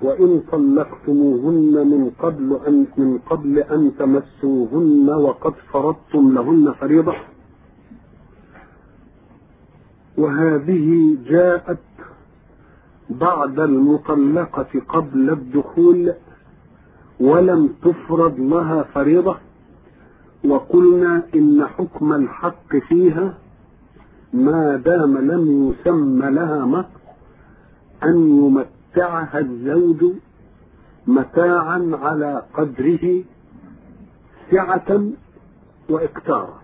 وإن طلقتموهن من قبل أن من قبل أن تمسوهن وقد فرضتم لهن فريضة وهذه جاءت بعد المطلقة قبل الدخول ولم تفرض لها فريضة وقلنا إن حكم الحق فيها ما دام لم يسم لها مهر أن يمتعها الزوج متاعا على قدره سعة وإكتارا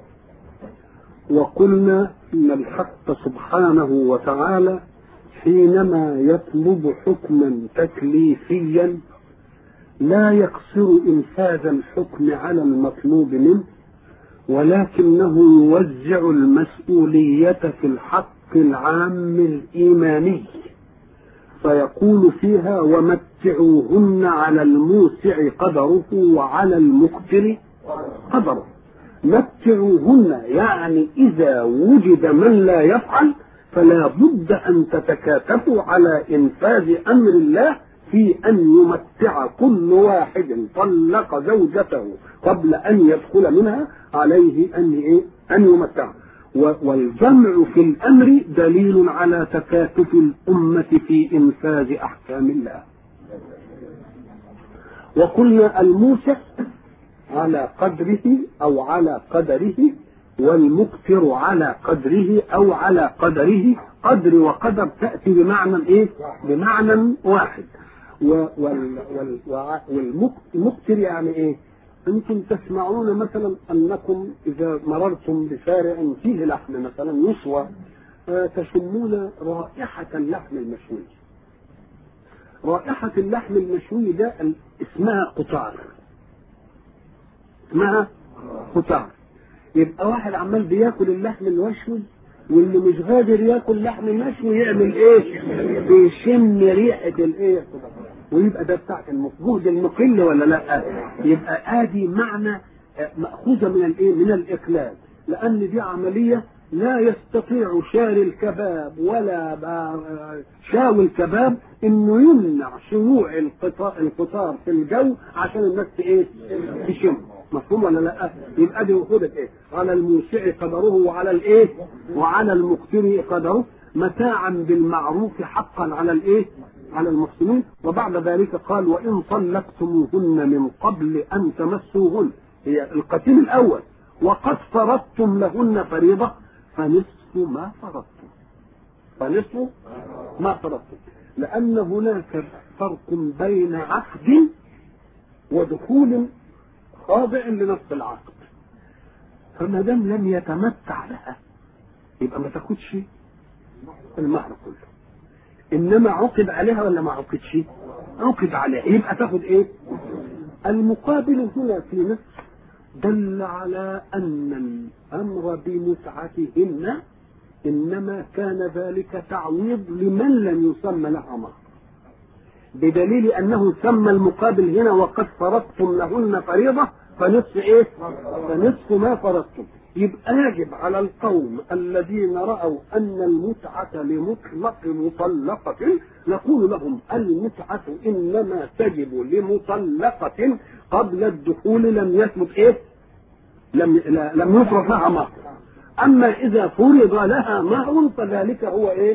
وقلنا إن الحق سبحانه وتعالى حينما يطلب حكما تكليفيا لا يقصر إنفاذ الحكم على المطلوب منه ولكنه يوزع المسؤولية في الحق العام الإيماني فيقول فيها ومتعوهن على الموسع قدره وعلى المقتر قدره متعوهن يعني إذا وجد من لا يفعل فلا بد أن تتكاتفوا على إنفاذ أمر الله في أن يمتع كل واحد طلق زوجته قبل أن يدخل منها عليه أن إيه؟ أن يمتع والجمع في الأمر دليل على تكاتف الأمة في إنفاذ أحكام الله وقلنا الموسع على قدره أو على قدره والمكثر على قدره أو على قدره قدر وقدر تأتي بمعنى إيه؟ بمعنى واحد والمكثر يعني إيه؟ أنتم تسمعون مثلا أنكم إذا مررتم بشارع فيه لحم مثلا يسوى تشمون رائحة اللحم المشوي رائحة اللحم المشوي ده اسمها قطار اسمها قطار يبقى واحد عمال بياكل اللحم المشوي واللي مش قادر ياكل لحم مشوي يعمل ايه؟ بيشم ريحه الايه؟ ويبقى ده بتاع جهد المقل ولا لا؟ يبقى ادي معنى ماخوذه من الايه؟ من الاقلال لان دي عمليه لا يستطيع شاري الكباب ولا شاوي الكباب انه يمنع شيوع القطار القطار في الجو عشان الناس ايه؟ تشم مفهوم ولا لا؟ يبقى دي وخدت ايه؟ على الموسع قدره وعلى الايه؟ وعلى المقتر قدره متاعا بالمعروف حقا على الايه؟ على المحسنين وبعد ذلك قال وان طلقتموهن من قبل ان تمسوهن هي القتيل الاول وقد فرضتم لهن فريضه فنصف ما فرضتم فنصف ما فرضتم لان هناك فرق بين عقد ودخول خاضع لنص العقد فما دام لم يتمتع لها يبقى ما تاخدش المهر كله انما عقد عليها ولا ما عقدش عقد عليها يبقى تاخد ايه المقابل هنا في نص دل على ان الامر بمتعتهن انما كان ذلك تعويض لمن لم يسمى لها مهر بدليل انه سمى المقابل هنا وقد فرضتم لهن فريضه فنصف ايه؟ فنصف ما فرضتم يبقى يجب على القوم الذين راوا ان المتعه لمطلق مطلقه نقول لهم المتعه انما تجب لمطلقه قبل الدخول لم يثبت ايه؟ لم لم يفرض لها مهر اما اذا فرض لها مهر فذلك هو ايه؟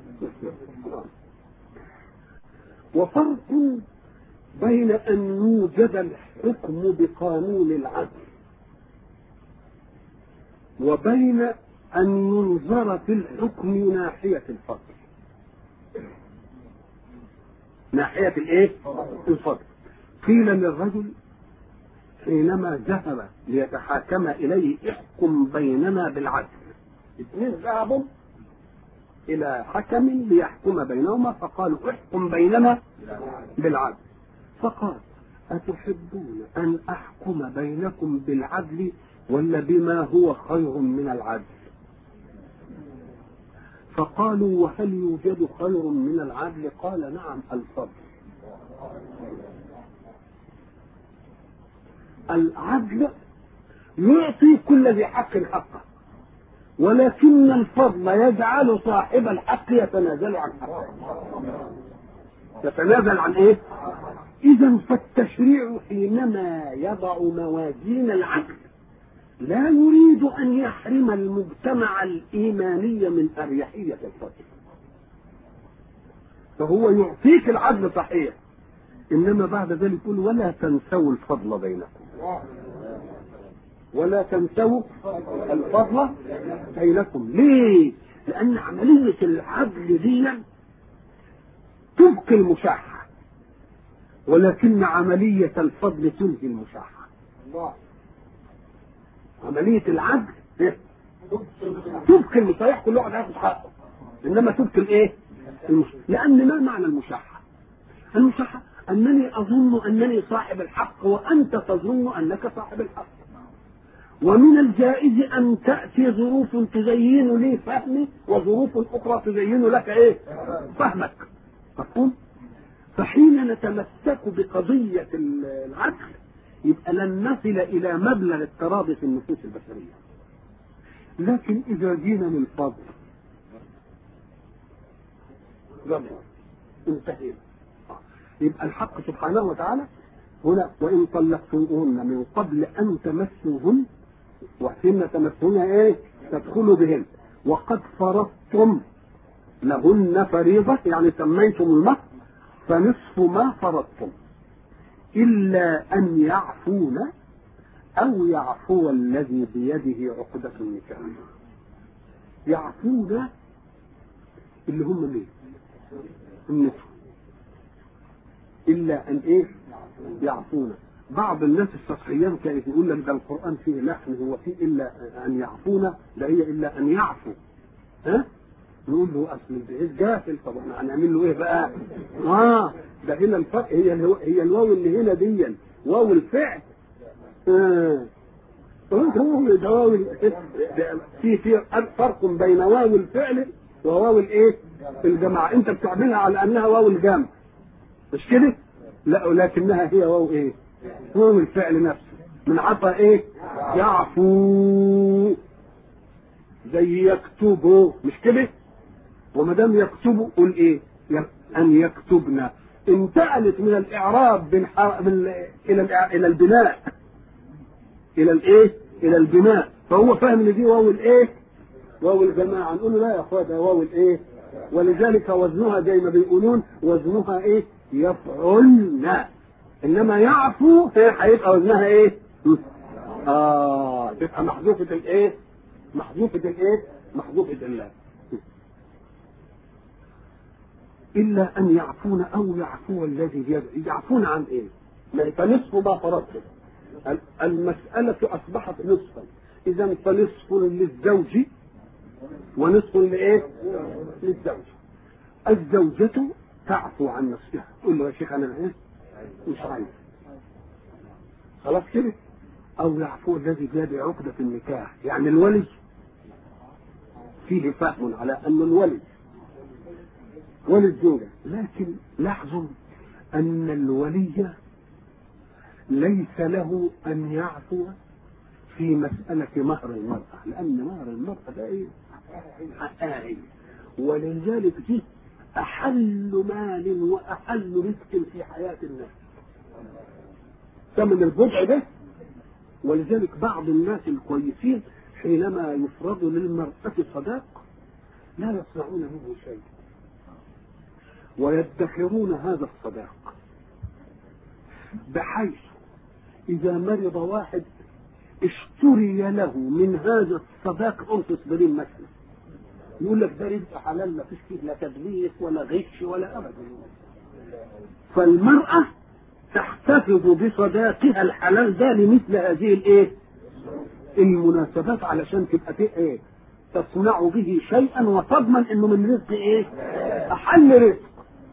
وفرق بين أن يوجد الحكم بقانون العدل وبين أن ينظر في الحكم ناحية الفضل ناحية الايه؟ الفضل قيل للرجل حينما ذهب ليتحاكم إليه احكم بيننا بالعدل اثنين ذهبوا إلى حكم ليحكم بينهما فقالوا احكم بيننا بالعدل فقال أتحبون أن أحكم بينكم بالعدل ولا بما هو خير من العدل فقالوا وهل يوجد خير من العدل قال نعم الفضل العدل يعطي كل ذي حق حقه ولكن الفضل يجعل صاحب الحق يتنازل عن حقه يتنازل عن ايه اذا فالتشريع حينما يضع موازين العقل لا يريد ان يحرم المجتمع الايماني من اريحيه الفضل فهو يعطيك العدل صحيح انما بعد ذلك يقول ولا تنسوا الفضل بينكم ولا تنسوا الفضل بينكم ليه لان عمليه العدل دي تبقي المشاحه ولكن عمليه الفضل تنهي المشاحه عمليه العدل تبقي المشاحه كل واحد هياخد حقه انما تبقي الايه المش... لان ما معنى المشاحه المشاحه انني اظن انني صاحب الحق وانت تظن انك صاحب الحق ومن الجائز ان تاتي ظروف تزين لي فهمي وظروف اخرى تزين لك ايه فهمك مفهوم فحين نتمسك بقضيه العدل يبقى لن نصل الى مبلغ التراضي في النفوس البشريه لكن اذا جينا للفضل جمع انتهينا يبقى الحق سبحانه وتعالى هنا وان طلقتموهن من قبل ان تمسوهن وحين تمسوهن ايه تدخلوا بهن وقد فرضتم لهن فريضة يعني سميتم المهر فنصف ما فرضتم إلا أن يعفون أو يعفو الذي بيده عقدة النكاح يعفون اللي هم مين؟ النصف الا ان ايه يعفون بعض الناس السطحيين كانت يقول لك ده القران فيه لحن هو فيه الا ان يعفون لا هي الا ان يعفوا ها نقول له اصل البعيد جاهل طب احنا هنعمل له ايه بقى؟ اه ده هنا الفرق هي الهو هي الواو اللي هنا دي واو الفعل اه هو ده واو في في فرق بين واو الفعل وواو الايه؟ الجماعه انت بتعملها على انها واو الجمع مش كده؟ لا ولكنها هي واو ايه؟ واو الفعل نفسه من عطى ايه؟ يعفو زي يكتبوا مش كده؟ وما دام يكتبوا قول ايه؟ ان يكتبنا انتقلت من الاعراب من, حر... من الى الإع... الى البناء الى الايه؟ الى البناء فهو فاهم ان دي واو الايه؟ واو الجماعه نقول له لا يا اخويا ده واو الايه؟ ولذلك وزنها زي ما بيقولون وزنها ايه؟ يفعلن انما يعفو هيبقى وزنها ايه؟ اه تبقى محذوفة الايه؟ محذوفة الايه؟ محذوفة الله إلا أن يعفون أو يعفو الذي بيده يعفون عن إيه؟ فنصف ما فرضته المسألة أصبحت نصفا إذا فنصف للزوج ونصف لإيه؟ للزوج الزوجة تعفو عن نفسها تقول له يا شيخ انا ايه مش عايز خلاص كده او يعفو الذي بيده عقدة النكاح يعني الولي فيه فهم على ان الولي ولي الزوجة لكن لاحظوا ان الولي ليس له ان يعفو في مسألة مهر المرأة لأن مهر المرأة ده إيه؟ حقها هي ولذلك دي أحل مال وأحل رزق في حياة الناس ثمن البضع ده ولذلك بعض الناس الكويسين حينما يفرض للمرأة صداق لا يصنعون منه شيء ويدخرون هذا الصداق بحيث إذا مرض واحد اشتري له من هذا الصداق أنفس بريم مثلا يقول لك ده رزق حلال ما فيش فيه لا تدليس ولا غش ولا ابدا فالمرأة تحتفظ بصداقها الحلال ده لمثل هذه الايه؟ المناسبات علشان تبقى في ايه؟ تصنع به شيئا وتضمن انه من رزق ايه؟ احل رزق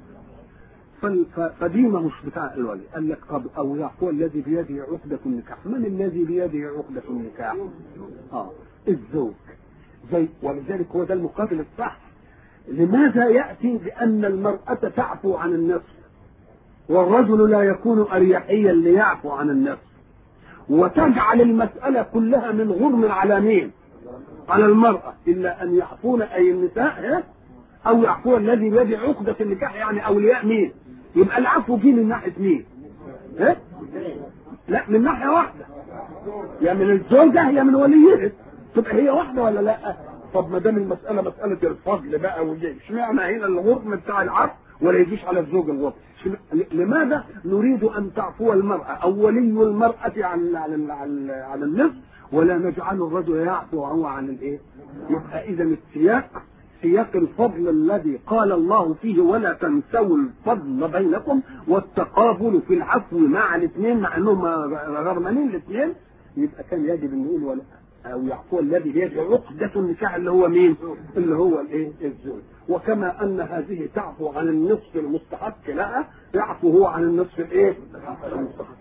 فدي ما مش بتاع الولي قال لك طب او يعفو الذي بيده عقدة النكاح من الذي بيده عقدة النكاح؟ اه الزوج زي ولذلك هو ده المقابل الصح لماذا يأتي بأن المرأة تعفو عن النفس والرجل لا يكون أريحيا ليعفو عن النفس وتجعل المسألة كلها من غرم على مين على المرأة إلا أن يعفون أي النساء أو يعفو الذي بيده عقدة النكاح يعني أولياء مين يبقى العفو فيه من ناحيه مين؟ ايه؟ لا من ناحيه واحده يا من الزوجه يا من وليها تبقى هي واحده ولا لا؟ طب ما دام المساله مساله الفضل بقى وجي اشمعنى هنا الغرم بتاع العفو ولا يجيش على الزوج الغرم؟ لماذا نريد ان تعفو المراه او ولي المراه عن عن عن, عن النصف ولا نجعل الرجل يعفو وهو عن الايه؟ يبقى اذا السياق سياق الفضل الذي قال الله فيه ولا تنسوا الفضل بينكم والتقابل في العفو مع الاثنين مع انهم غرمانين الاثنين يبقى كان يجب ان نقول ولا او يعفو الذي بيده عقدة النكاح اللي هو مين؟ اللي هو الايه؟ الزوج وكما ان هذه تعفو عن النصف المستحق لها يعفو هو عن النصف الايه؟ المستحق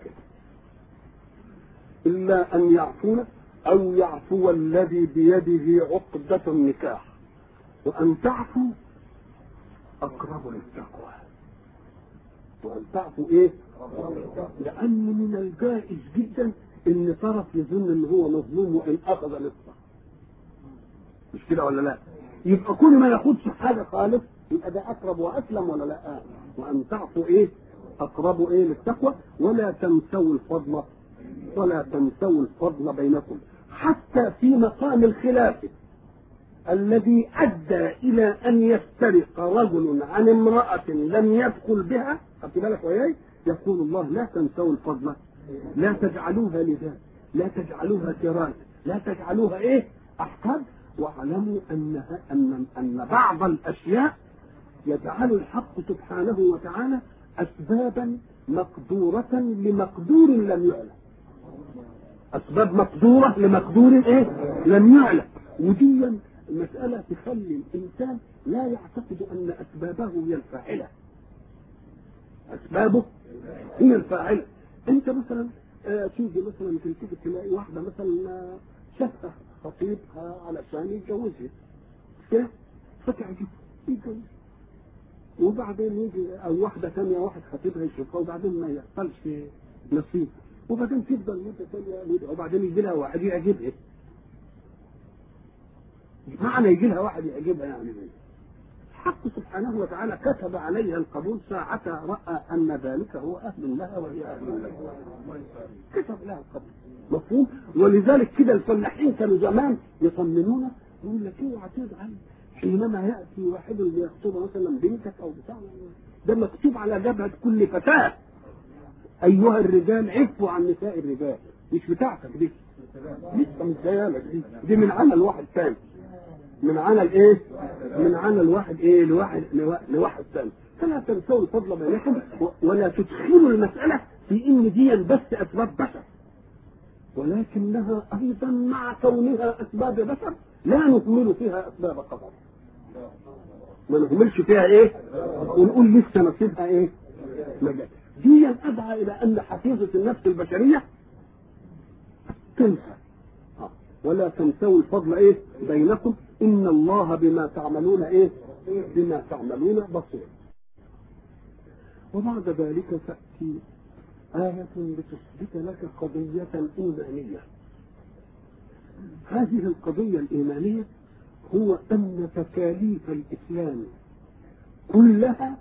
الا ان يعفون او يعفو الذي بيده عقدة النكاح وأن تعفوا أقرب للتقوى وأن تعفوا إيه؟ لأن من الجائز جدا إن طرف يظن إن هو مظلوم وإن أخذ نصفه مش كده ولا لا؟ يبقى كل ما ياخدش حاجة خالص يبقى ده أقرب وأسلم ولا لا؟ وأن تعفوا إيه؟ أقرب إيه للتقوى ولا تنسوا الفضل ولا تنسوا الفضل بينكم حتى في مقام الخلاف الذي ادى الى ان يفترق رجل عن امراه لم يدخل بها خدت بالك وياي يقول الله لا تنسوا الفضل لا تجعلوها لذات لا تجعلوها كراس لا تجعلوها ايه احكام واعلموا انها ان ان بعض الاشياء يجعل الحق سبحانه وتعالى اسبابا مقدوره لمقدور لم يعلم اسباب مقدوره لمقدور ايه لم يعلم ودي المسألة تخلي الإنسان لا يعتقد أن أسبابه هي الفاعلة أسبابه هي الفاعلة أنت مثلا آه تيجي مثلا تلتفت تلاقي واحدة مثلا شافها خطيبها علشان يتجوزها كده فتعجب يتجوز وبعدين يجي أو واحدة ثانية واحد خطيبها يشوفها وبعدين ما يحصلش نصيب وبعدين تفضل مدة ثانية وبعدين يجي لها واحد يعجبها معنى يجي لها واحد يعجبها يعني ايه؟ الحق سبحانه وتعالى كتب عليها القبول ساعة رأى أن ذلك هو أهل لها وهي أهل له. كتب لها القبول مفهوم؟ ولذلك كده الفلاحين كانوا زمان يطمنونا يقول لك اوعى تزعل حينما يأتي واحد ليخطب مثلا بنتك أو بتاع ده مكتوب على جبهة كل فتاة أيها الرجال عفوا عن نساء الرجال مش بتاعتك دي لسه مش جايه لك دي دي من عمل واحد ثاني من عمل ايه؟ من عمل واحد ايه لواحد لواحد ثاني فلا تنسوا الفضل بينكم ولا تدخلوا المسألة في إن دي بس أسباب بشر ولكنها أيضا مع كونها أسباب بشر لا نهمل فيها أسباب قدر ما نهملش فيها إيه؟ ونقول لسه نصيبها إيه؟ مجال دي أدعى إلى أن حفيظة النفس البشرية تنسى ولا تنسوا الفضل ايه بينكم ان الله بما تعملون ايه بما تعملون بصير وبعد ذلك تأتي آية لتثبت لك قضية إيمانية هذه القضية الإيمانية هو أن تكاليف الإسلام كلها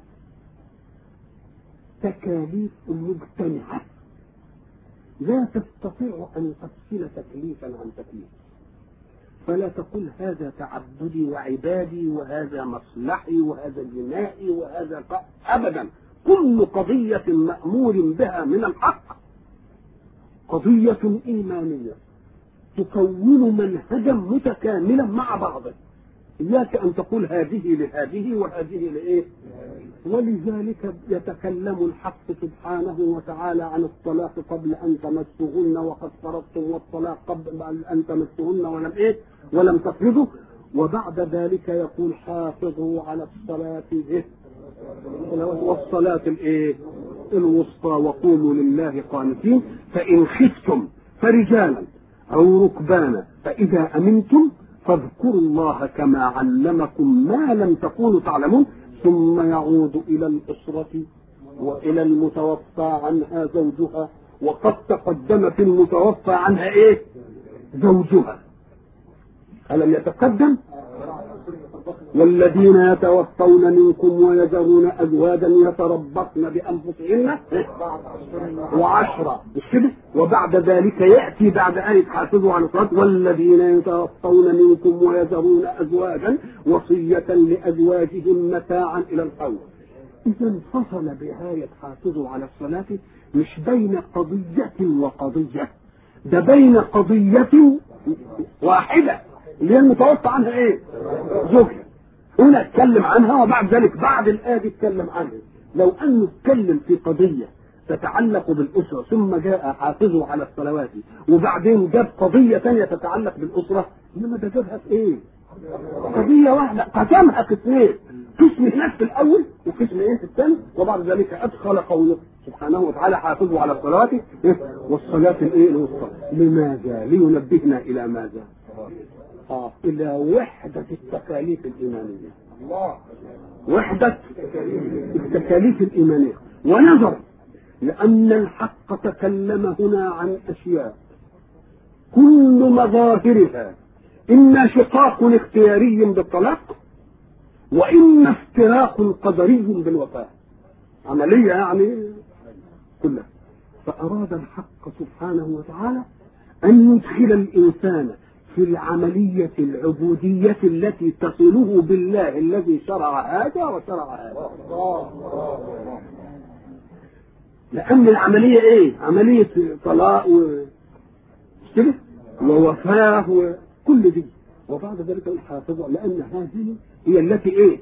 تكاليف مجتمعة لا تستطيع أن تفصل تكليفا عن تكليف فلا تقول هذا تعبدي وعبادي وهذا مصلحي وهذا جنائي وهذا ق... أبدا كل قضية مأمور بها من الحق قضية إيمانية تكون منهجا متكاملا مع بعضه إياك أن تقول هذه لهذه وهذه لإيه ولذلك يتكلم الحق سبحانه وتعالى عن الطلاق قبل أن تمسهن وقد فرضتم والطلاق قبل أن تمسهن ولم إيه ولم تفرضوا وبعد ذلك يقول حافظوا على الصلاة إيه والصلاة الإيه الوسطى وقوموا لله قانتين فإن خفتم فرجالا أو ركبانا فإذا أمنتم فاذكروا الله كما علمكم ما لم تكونوا تعلمون ثم يعود إلى الأسرة وإلى المتوفى عنها زوجها وقد تقدم في المتوفى عنها إيه؟ زوجها ألم يتقدم؟ والذين يتوفون منكم ويذرون ازواجا يتربصن بانفسهن وعشرة مش كده وبعد ذلك ياتي بعد آية حافظوا على الصلاة والذين يتوفون منكم ويذرون ازواجا وصية لازواجهم متاعا الى الحول اذا انفصل بآية حافظوا على الصلاة مش بين قضية وقضية ده بين قضية واحدة اللي هي المتوقع عنها ايه؟ زوجها هنا اتكلم عنها وبعد ذلك بعد الآية دي اتكلم عنها لو أنه اتكلم في قضية تتعلق بالأسرة ثم جاء حافظوا على الصلوات وبعدين جاب قضية ثانية تتعلق بالأسرة إنما ده جابها في إيه؟ قضية واحدة قسمها قسمين قسم هناك في الأول وقسم إيه في الثاني وبعد ذلك أدخل قوله سبحانه وتعالى حافظوا على الصلاة والصلاة الإيه الوسطى لماذا؟ لينبهنا إلى ماذا؟ آه إلى وحدة التكاليف الإيمانية الله وحدة التكاليف الإيمانية ونظر لأن الحق تكلم هنا عن أشياء كل مظاهرها إما شقاق اختياري بالطلاق وإما افتراق قدري بالوفاة عملية يعني كلها فأراد الحق سبحانه وتعالى أن يدخل الإنسان في العملية العبودية التي تصله بالله الذي شرع هذا وشرع هذا لأن العملية إيه؟ عملية طلاق و كده ووفاة وكل دي وبعد ذلك الحافظة لأن هذه هي التي إيه؟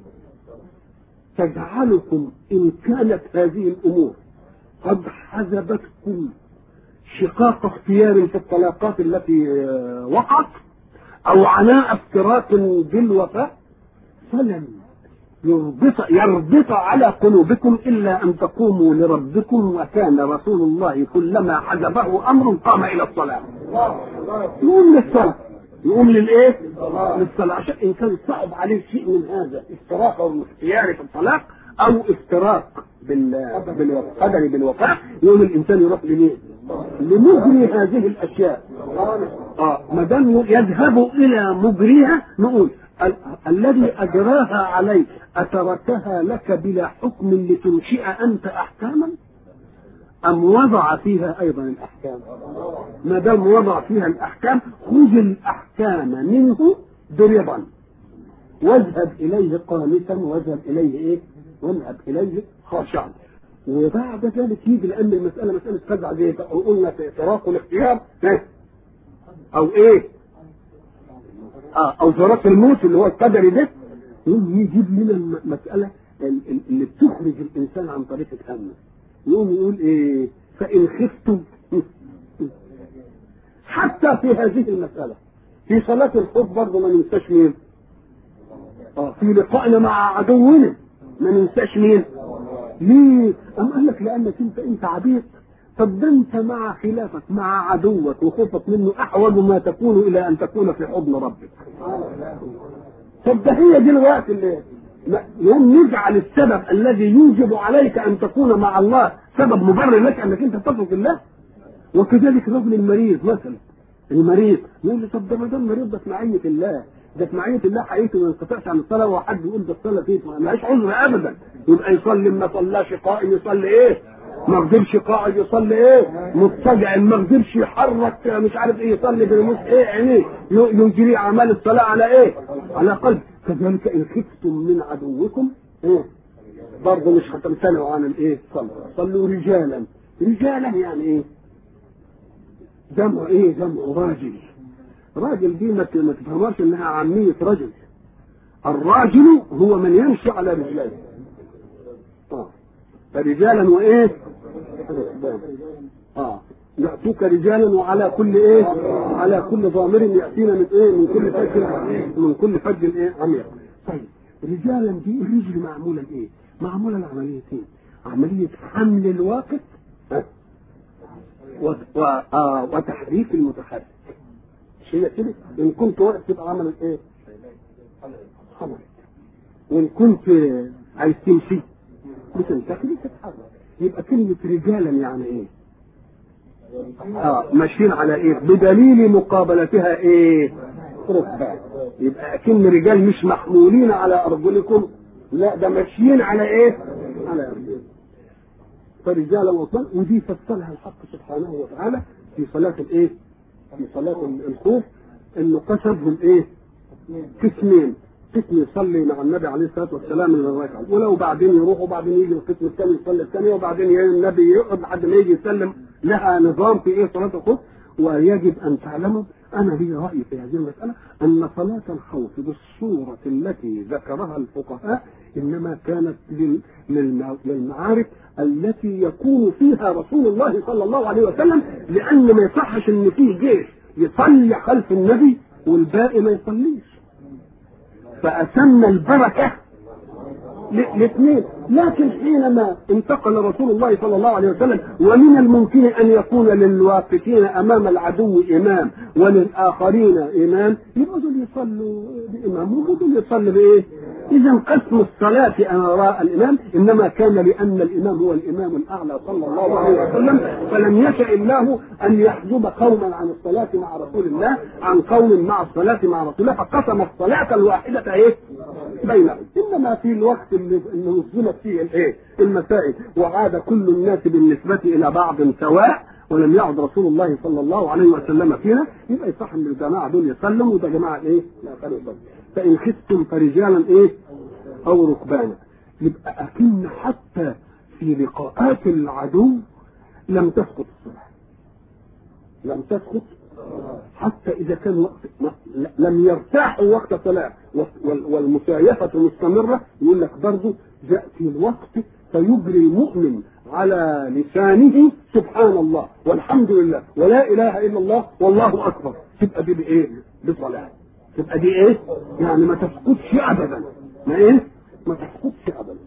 تجعلكم إن كانت هذه الأمور قد حجبتكم شقاق اختيار في الطلاقات التي وقعت او عناء افتراق بالوفاء فلن يربط يربط على قلوبكم الا ان تقوموا لربكم وكان رسول الله كلما حجبه امر قام الى الصلاه يقوم للصلاه يقوم للايه؟ للصلاه عشان ان كان صعب عليه شيء من هذا افتراق او اختيار في الطلاق او افتراق بالقدر بالوفاء يقوم الانسان يروح لمين؟ لمجري هذه الاشياء اه ما دام يذهب الى مجريها نقول ال- الذي اجراها عليك اتركها لك بلا حكم لتنشئ انت احكاما ام وضع فيها ايضا الاحكام ما دام وضع فيها الاحكام خذ الاحكام منه برضا واذهب اليه قانتا واذهب اليه ايه واذهب اليه خاشعا وبعد ذلك يجي لان المساله مساله فزع زي ما قلنا في فراق الاختيار إيه؟ او ايه اه او فراق الموت اللي هو القدري ده يقوم يجيب لنا المساله اللي بتخرج الانسان عن طريق الامن يقوم يقول ايه فان خفتم حتى في هذه المساله في صلاه الخوف برضه ما ننساش مين اه في لقائنا مع عدونا ما ننساش مين ليه؟ أم قال لك لأنك أنت أنت عبيد طب ده أنت مع خلافك مع عدوك وخوفك منه أحوج ما تكون إلى أن تكون في حضن ربك. طب ده هي دي الوقت اللي يوم نجعل السبب الذي يوجب عليك أن تكون مع الله سبب مبرر لك أنك أنت تترك الله. وكذلك الرجل المريض مثلا المريض يقول لي طب ده ما دام مريض ده في معية الله ده في معية الله حقيقته ما ينقطعش عن الصلاة وحد يقول ده الصلاة فيه ملهاش عذر أبدا يبقى يصلي ما صلاش قائم يصلي إيه؟ ما قدرش قاعد يصلي ايه؟ مضطجع ما قدرش يحرك مش عارف ايه يصلي بالمس ايه عينيه يجري اعمال الصلاه على ايه؟ على قلب كذلك ان خفتم من عدوكم ايه؟ برضه مش هتمتنعوا عن الايه؟ صلوا صلوا رجالا رجالا يعني ايه؟ جمع ايه؟ جمع راجل راجل دي ما تفهمهاش انها عامية رجل الراجل هو من يمشي على رجليه اه فرجالا وايه اه يأتوك رجالا وعلى كل ايه على كل ضامر يأتينا من ايه من كل فج من كل فج ايه عميق طيب رجالا دي الرجل معمولة ايه معمولة لعمليتين عملية حمل الواقف ها و... و... آه وتحريك المتحرك هي كده ان كنت واقف تبقى عملت ايه حملت وان كنت عايز تمشي بتنتقلي تتحرك يبقى كلمة رجالا يعني ايه اه ماشيين على ايه بدليل مقابلتها ايه ركبة يبقى اكن رجال مش محمولين على ارجلكم لا ده ماشيين على ايه على ارجلكم فرجالا وطن ودي فسرها الحق سبحانه وتعالى في صلاة الايه في صلاة الخوف انه قسمهم ايه قسمين قسم يصلي مع النبي عليه الصلاه والسلام من الركعه ولو بعدين يروح وبعدين يجي القسم الثاني يصلي الثانيه وبعدين النبي يقعد لحد ما يجي يسلم لها نظام في ايه صلاه الخوف ويجب ان تعلموا انا لي راي في هذه المساله ان صلاه الخوف بالصوره التي ذكرها الفقهاء انما كانت للمعارك التي يكون فيها رسول الله صلى الله عليه وسلم لان ما يصحش ان فيه جيش يصلي خلف النبي والباقي ما يصليش فأتم البركة الاثنين لكن حينما انتقل رسول الله صلى الله عليه وسلم ومن الممكن ان يكون للواقفين امام العدو امام وللاخرين امام يبقوا دول يصلوا بامام ودول يصلوا بايه؟ اذا قسم الصلاه وراء الامام انما كان لان الامام هو الامام الاعلى صلى الله عليه وسلم فلم يشاء الله ان يحجب قوما عن الصلاه مع رسول الله عن قوم مع الصلاه مع رسول الله فقسم الصلاه الواحده ايه؟ بينهم انما في الوقت اللي نزلت فيه الايه؟ المسائل وعاد كل الناس بالنسبه الى بعض سواء ولم يعد رسول الله صلى الله عليه وسلم فينا يبقى يصح ان الجماعه دول يسلموا وده جماعه ايه؟ لا كانوا يسلموا فان خفتم فرجالا ايه؟ او ركبانا يبقى اكن حتى في لقاءات العدو لم تسقط الصلاه لم تسقط حتى اذا كان وقت لم يرتاحوا وقت صلاه والمسايفه مستمره يقول لك برضه ياتي الوقت فيجري المؤمن على لسانه سبحان الله والحمد لله ولا اله الا الله والله اكبر تبقى دي بايه؟ بصلاه تبقى دي ايه؟ يعني ما تسقطش ابدا ما ايه؟ ما تسقطش ابدا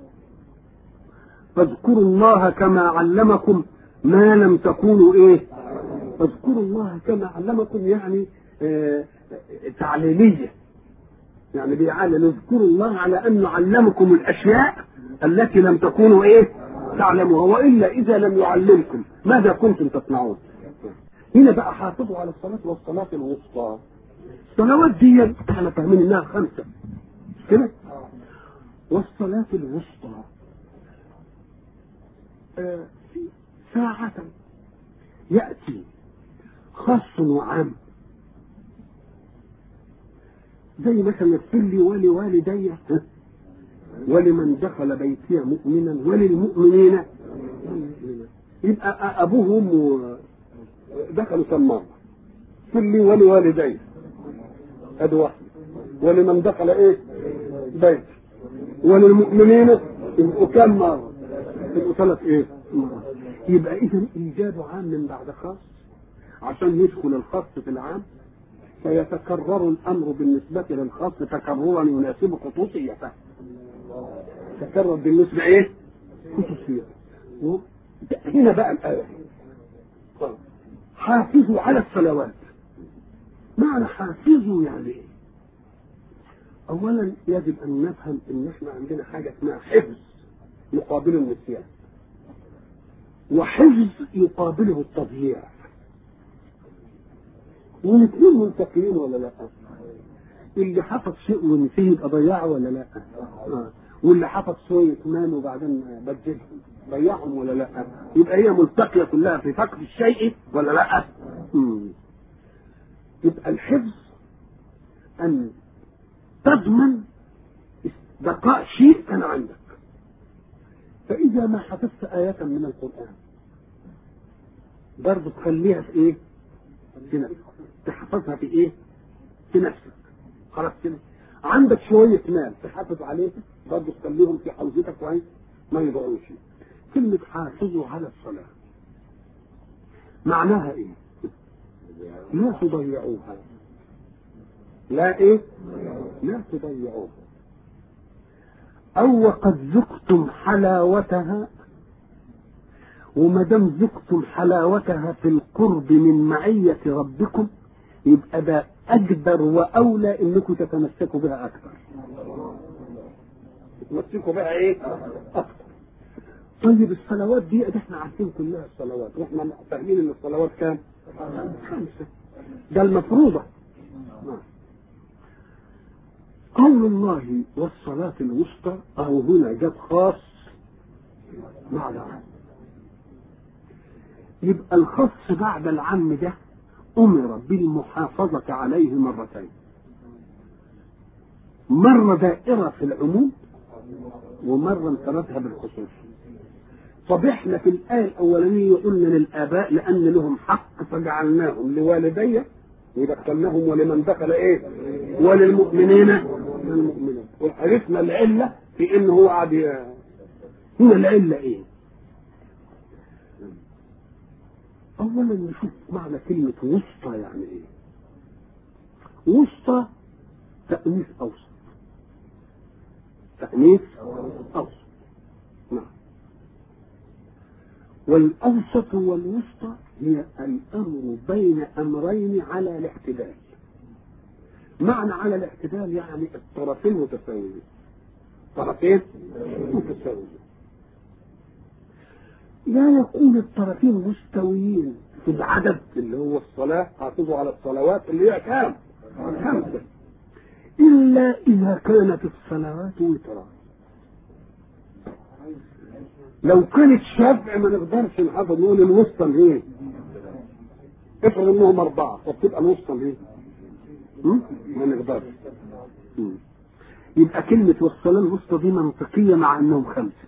فاذكروا الله كما علمكم ما لم تكونوا ايه؟ فاذكروا الله كما علمكم يعني آه تعليميه يعني بيعلم اذكروا الله على انه علمكم الاشياء التي لم تكونوا ايه تعلموها والا اذا لم يعلمكم ماذا كنتم تصنعون هنا بقى حافظوا على الصلاه والصلاه الوسطى الصلوات دي احنا فاهمين انها خمسه كده والصلاه الوسطى آه في ساعه ياتي خاص وعام زي مثلا يغفر لي ولوالدي ولمن دخل بيتي مؤمنا وللمؤمنين يبقى ابوه وامه دخلوا سمار اغفر لي ولوالدي ادي واحد ولمن دخل ايه بيت وللمؤمنين يبقوا كم مره يبقوا ثلاث ايه مرات يبقى اذا ايجاد عام من بعد خاص عشان يدخل الخاص في العام فيتكرر الامر بالنسبه للخاص تكررا يناسب خصوصيته تكرر بالنسبه ايه؟ خصوصيه هنا بقى الايه حافظوا على الصلوات معنى حافظوا يعني ايه؟ اولا يجب ان نفهم ان احنا عندنا حاجه اسمها حفظ يقابله النسيان وحفظ يقابله التضييع والاثنين ملتقيين ولا لا؟ اللي حفظ شيء ونسيه يبقى ضيعه ولا لا؟ آه. واللي حفظ شويه مال وبعدين بدلهم ضيعهم ولا لا؟ يبقى هي ملتقيه كلها في فقد الشيء ولا لا؟ مم. يبقى الحفظ ان تضمن بقاء شيء كان عندك فإذا ما حفظت آية من القرآن برضه تخليها في إيه؟ في نفسك تحفظها في إيه؟ في نفسك خلاص كده عندك شوية مال تحافظ عليه برضه تخليهم في حوزتك كويس ما يضيعوش كلمة حافظوا على الصلاة معناها إيه؟ لا تضيعوها لا إيه؟ لا تضيعوها أو وقد ذقتم حلاوتها وما دام ذقتم حلاوتها في القرب من معية ربكم يبقى ده أجدر وأولى إنكم تتمسكوا بها أكثر. تتمسكوا بها إيه؟ أكثر. طيب الصلوات دي احنا عارفين كلها الصلوات واحنا فاهمين ان الصلوات كام؟ خمسة. ده المفروضة. قول الله والصلاة الوسطى أو هنا جاب خاص مع العام يبقى الخاص بعد العام ده أمر بالمحافظة عليه مرتين مرة دائرة في العموم ومرة انفردها بالخصوص طب احنا في الآية الأولانية قلنا للآباء لأن لهم حق فجعلناهم لوالدي ودخلناهم ولمن دخل ايه؟ وللمؤمنين للمؤمنين وعرفنا العلة في ان هو قاعد هنا العلة ايه؟ أولا نشوف معنى كلمة وسطى يعني ايه؟ وسطى تأنيث أوسط تأنيث أوسط نعم والأوسط والوسطى هي الأمر بين أمرين على الاعتدال معنى على الاعتدال يعني الطرفين متساويين طرفين متساويين لا يكون الطرفين مستويين في العدد اللي هو الصلاة حافظوا على الصلوات اللي هي كام؟ خمسة إلا إذا كانت الصلوات وترا لو كانت شفع ما نقدرش نحافظ نقول الوسطى ليه؟ افرض انهم اربعه طب تبقى الوسطى ليه؟ ما نقدرش مم. يبقى كلمة والصلاة الوسطى دي منطقية مع انهم خمسة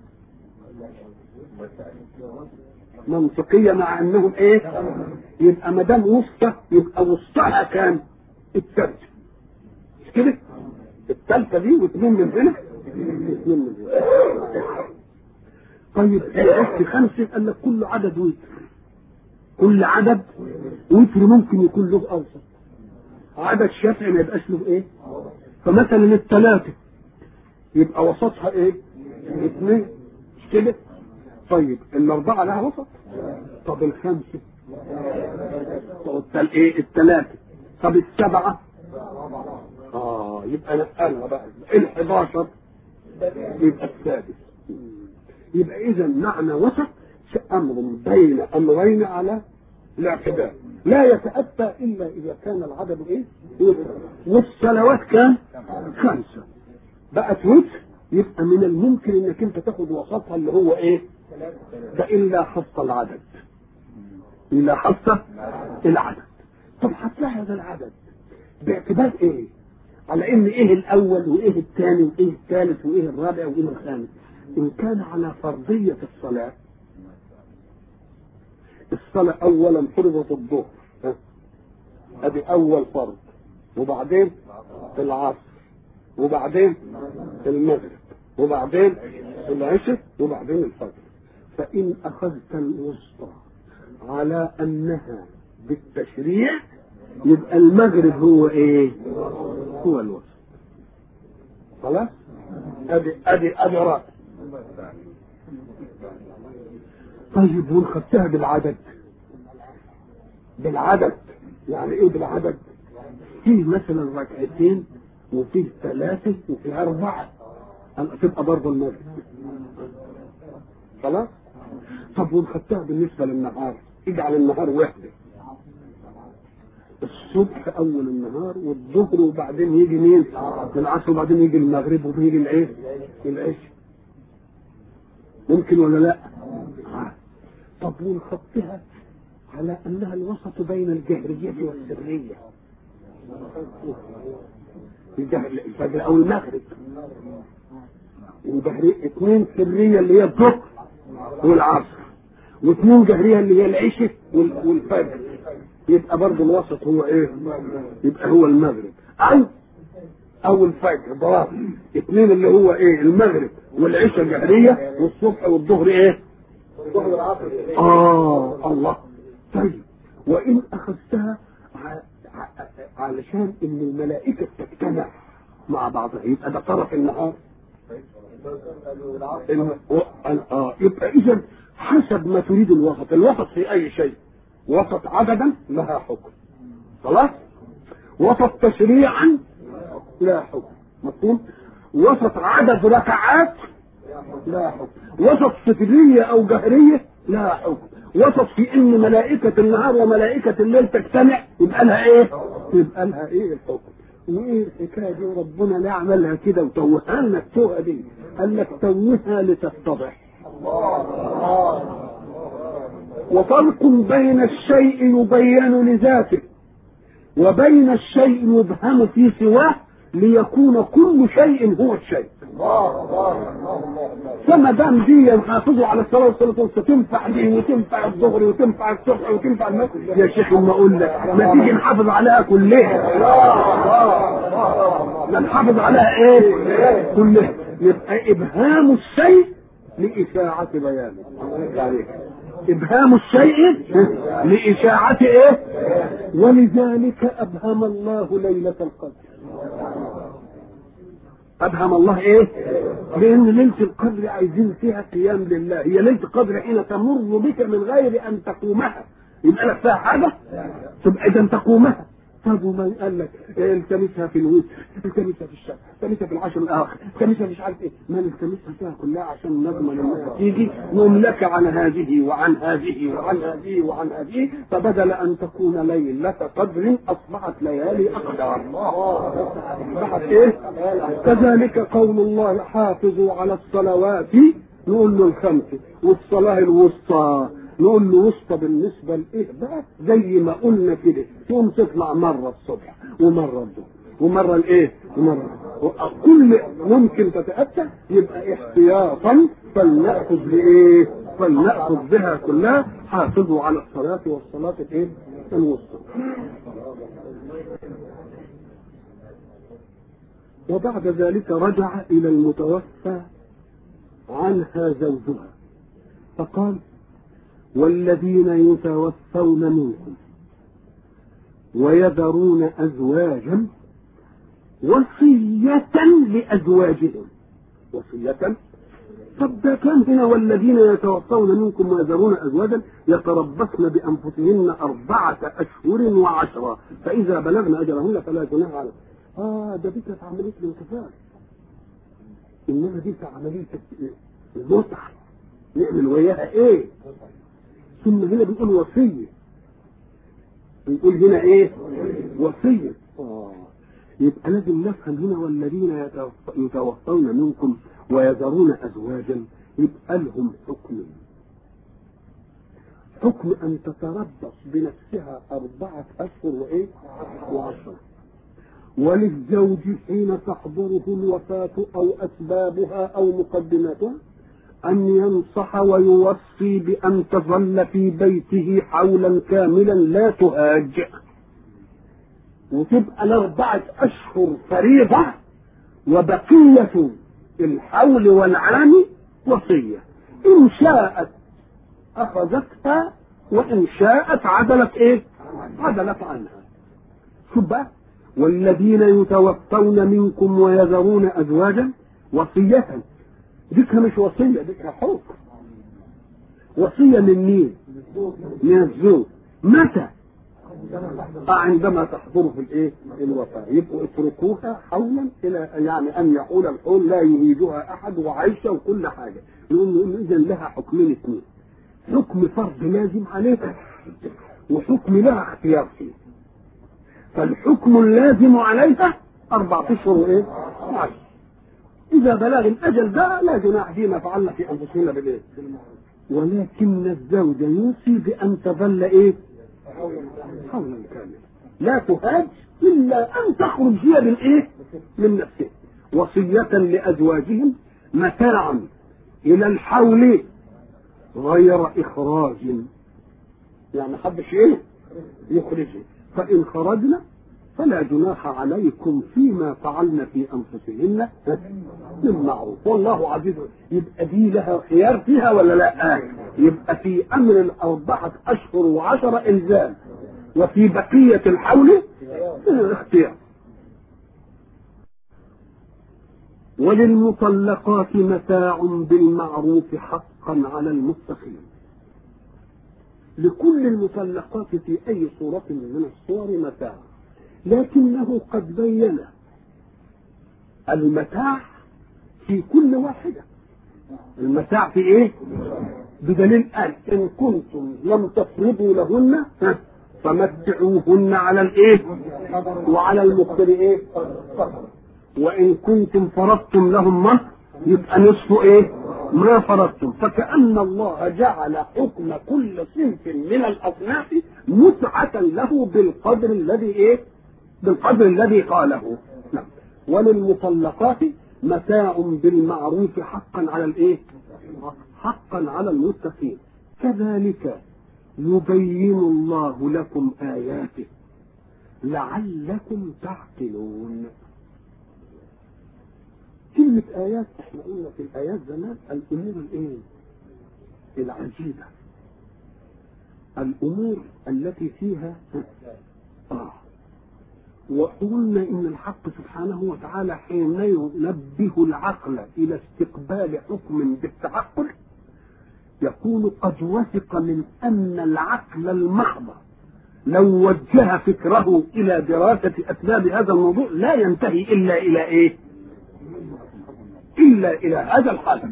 منطقية مع انهم ايه؟ يبقى ما دام وسطى يبقى وسطها كام؟ الثالثة مش كده؟ الثالثة دي واثنين من هنا واثنين من هنا طيب عرفت خمسة قال لك كل عدد وتر كل عدد وتر ممكن يكون له أوسط عدد شافعي ما يبقاش له إيه فمثلا الثلاثة يبقى وسطها إيه اثنين مش كده طيب الأربعة لها وسط طب الخمسة طب ايه الثلاثة طب السبعة اه يبقى نقلها بقى ال 11 يبقى السادس يبقى اذا معنى وسط امر بين امرين على الاعتدال لا يتاتى الا اذا كان العدد ايه والصلوات كام خمسه بقت وتر يبقى من الممكن انك انت تاخد وسطها اللي هو ايه فان لاحظت العدد ان لاحظت العدد طب هتلاحظ العدد باعتبار ايه على ان ايه الاول وايه الثاني وايه الثالث وايه الرابع وايه الخامس ان كان على فرضية الصلاة الصلاة اولا فرضت الظهر ادي اول فرض وبعدين العصر وبعدين المغرب وبعدين العشاء وبعدين الفجر فان اخذت الوسطى على انها بالتشريع يبقى المغرب هو ايه هو الوسط خلاص ادي ادي ادي راس طيب ونخدتها بالعدد بالعدد يعني ايه بالعدد فيه مثلا ركعتين وفيه ثلاثة وفيه أربعة تبقى برضه المغرب خلاص طب ونخدتها بالنسبة للنهار اجعل النهار وحده الصبح اول النهار والظهر وبعدين يجي مين العصر وبعدين يجي المغرب وبيجي العيش العشاء ممكن ولا لا آه. طب ونخطها على انها الوسط بين الجهرية والسرية الجهر الفجر او المغرب وجهرية اثنين سرية اللي هي الظهر والعصر واثنين جهرية اللي هي العشاء والفجر يبقى برضه الوسط هو ايه يبقى هو المغرب او او الفجر ضرب اثنين اللي هو ايه المغرب والعشاء جهرية والصبح والظهر ايه اه الله طيب وان اخذتها علشان ان الملائكة تجتمع مع بعضها يبقى ده طرف النهار اه يبقى اذا حسب ما تريد الوسط الوسط في اي شيء وسط عددا لها حكم خلاص وسط تشريعا لا حكم مفهوم وسط عدد ركعات لا حكم وسط سترية او جهرية لا حكم وسط في ان ملائكة النهار وملائكة الليل تجتمع يبقى لها ايه يبقى لها ايه الحكم وايه الحكايه دي وربنا لا عملها كده وتوهها لنا التوهه دي قال لك توهها لتتضح وفرق بين الشيء يبين لذاته وبين الشيء يبهم في سواه ليكون كل شيء هو الشيء فما دام دي حافظوا على الصلاه والصلاه والسلام تنفع دي وتنفع الظهر وتنفع الصبح وتنفع المغرب يا شيخ ما اقول لك ما تيجي نحافظ عليها كلها ما نحافظ عليها ايه كلها يبقى ابهام الشيء لاشاعه بيانه عليك ابهام الشيء لاشاعه ايه ولذلك ابهم الله ليله القدر ابهم الله ايه لان ليله القدر عايزين فيها قيام لله هي ليله القدر حين تمر بك من غير ان تقومها يبقى لك فيها حاجه تبقى اذا تقومها طب ومن قال لك إيه التمسها في الوتر التمسها في الشهر التمسها في العشر الاخر التمسها مش عارف ايه ما التمسها فيها كلها عشان نضمن انها تيجي نقوم لك عن هذه وعن هذه وعن هذه وعن هذه فبدل ان تكون ليله قدر اصبحت ليالي اقدار اصبحت ايه كذلك قول الله حافظوا على الصلوات نقول له الخمس والصلاه الوسطى نقول له وسطى بالنسبه لايه بقى زي ما قلنا كده تقوم تطلع مره الصبح ومره الظهر ومره الايه ومره كل ممكن تتاتى يبقى احتياطا فلناخذ بايه فلناخذ بها كلها حافظوا على الصلاه والصلاه الايه الوسطى وبعد ذلك رجع الى المتوفى عنها زوجها فقال والذين يتوفون منكم ويذرون أزواجا وصية لأزواجهم وصية طب ده كان هنا والذين يتوفون منكم ويذرون أزواجا يتربصن بأنفسهن أربعة أشهر وعشرة فإذا بلغن أجلهن فلا جناح عليهم آه ده دي كانت عملية الانكفال إنما دي كانت عملية المتعة نعمل وياها إيه؟ ثم هنا بيقول وصية بيقول هنا ايه وصية آه. يبقى لازم نفهم هنا والذين يتوفون منكم ويذرون أزواجا يبقى لهم حكم حكم أن تتربص بنفسها أربعة أشهر وإيه وعشرة وللزوج حين تحضره الوفاة أو أسبابها أو مقدماتها أن ينصح ويوصي بأن تظل في بيته حولا كاملا لا تهاج وتبقى الأربعة أشهر فريضة وبقية الحول والعام وصية إن شاءت أخذتها وإن شاءت عدلت إيه؟ عدلت عنها شوف بقى والذين يتوفون منكم ويذرون أزواجا وصية ديكها مش وصية ديكها حكم وصية من مين؟ من الزوج متى؟ عندما تحضر في الايه؟ الوفاة يبقوا اتركوها حولا الى يعني ان يحول الحول لا يريدها احد وعايشه وكل حاجه نقول نقول اذا لها حكمين اثنين حكم فرض لازم عليها وحكم لها اختيار فيه فالحكم اللازم عليها أربعة أشهر وإيه؟ عشر إذا بلغ الأجل ده لا جناح فيما فعلنا في أنفسنا بالإيه؟ ولكن الزوج يوصي بأن تظل إيه؟ حولا كاملا لا تهاج إلا أن تخرج هي من إيه؟ من نفسها وصية لأزواجهم متاعا إلى الحول غير إخراج يعني حبش إيه؟ يخرجه فإن خرجنا فلا جناح عليكم فيما فعلن في انفسهن من معروف والله عزيز يبقى دي لها خيار فيها ولا لا يبقى في امر الاربعه اشهر وعشره الزام وفي بقيه الحول اختيار وللمطلقات متاع بالمعروف حقا على المتقين لكل المطلقات في اي صوره من الصور متاع لكنه قد بين المتاع في كل واحدة المتاع في ايه بدليل قال ان كنتم لم تفرضوا لهن فمتعوهن على الايه وعلى المقتر ايه وان كنتم فرضتم لهم مهر يبقى نصف ايه ما فرضتم فكأن الله جعل حكم كل صنف من الأصناف متعة له بالقدر الذي إيه؟ بالقدر الذي قاله نعم وللمطلقات متاع بالمعروف حقا على الإيه؟ حقا على المتقين كذلك يبين الله لكم آياته لعلكم تعقلون كلمة آيات احنا قلنا في الآيات زمان الأمور الإيه؟ العجيبة الأمور التي فيها آه وقلنا إن الحق سبحانه وتعالى حين ينبه العقل إلى استقبال حكم بالتعقل يكون قد وثق من أن العقل المحض لو وجه فكره إلى دراسة أسباب هذا الموضوع لا ينتهي إلا إلى إيه؟ إلا إلى هذا الحال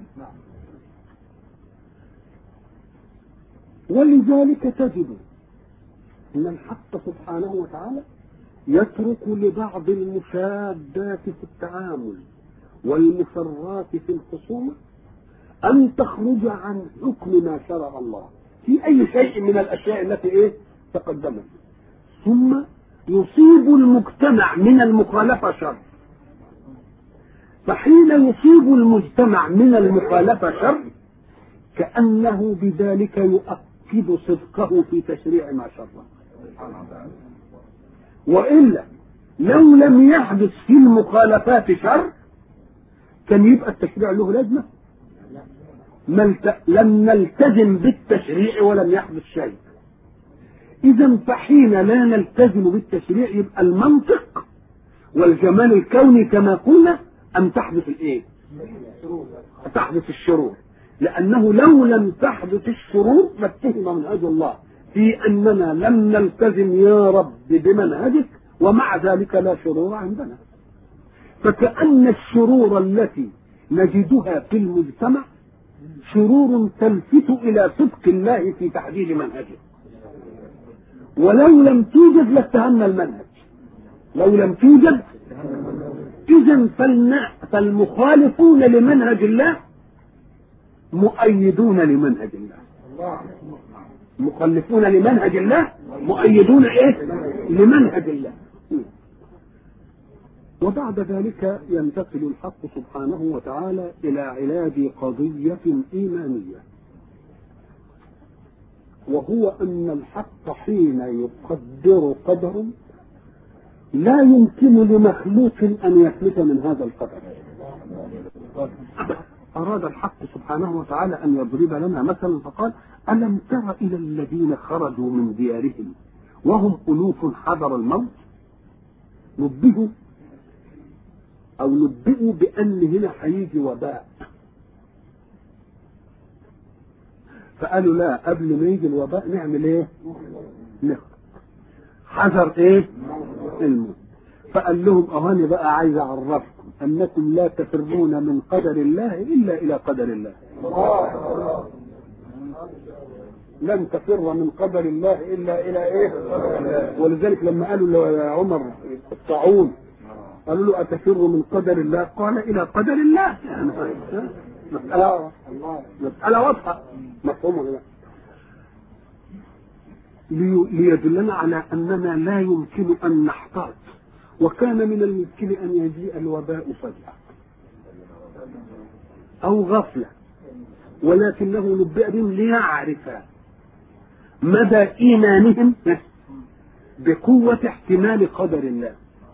ولذلك تجد أن الحق سبحانه وتعالى يترك لبعض المشادات في التعامل والمسرات في الخصومة أن تخرج عن حكم ما شرع الله في أي شيء من الأشياء التي إيه تقدمت ثم يصيب المجتمع من المخالفة شر فحين يصيب المجتمع من المخالفة شر كأنه بذلك يؤكد صدقه في تشريع ما شرع وإلا لو لم يحدث في المخالفات شر كان يبقى التشريع له لازمة لم نلتزم بالتشريع ولم يحدث شيء إذا فحين لا نلتزم بالتشريع يبقى المنطق والجمال الكوني كما قلنا أن تحدث الإيه؟ تحدث الشرور لأنه لو لم تحدث الشرور لاتهم منهج الله في أننا لم نلتزم يا رب بمنهجك ومع ذلك لا شرور عندنا فكأن الشرور التي نجدها في المجتمع شرور تلفت إلى صدق الله في تحديد منهجه ولو لم توجد لاتهمنا المنهج لو لم توجد إذا فالمخالفون لمنهج الله مؤيدون لمنهج الله مخلفون لمنهج الله مؤيدون ايه لمنهج الله وبعد ذلك ينتقل الحق سبحانه وتعالى الى علاج قضيه ايمانيه وهو ان الحق حين يقدر قدرا لا يمكن لمخلوق ان يفلت من هذا القدر أراد الحق سبحانه وتعالى أن يضرب لنا مثلا فقال ألم تر إلى الذين خرجوا من ديارهم وهم ألوف حذر الموت نبهوا أو نبئوا بأن هنا هيجي وباء فقالوا لا قبل ما يجي الوباء نعمل ايه؟ نخرج حذر ايه؟ الموت فقال لهم اهاني بقى عايز اعرفكم انكم لا تفرون من قدر الله الا الى قدر الله لن تفر من قدر الله الا الى ايه ولذلك لما قالوا لعمر الطاعون قالوا له اتفر من قدر الله قال الى قدر الله يعني مسألة مسألة واضحة مفهومة ولا ليدلنا على أننا لا يمكن أن نحتاط وكان من الممكن أن يجيء الوباء فجأة أو غفلة ولكنه نبئ بهم ليعرف مدى إيمانهم بقوة احتمال قدر الله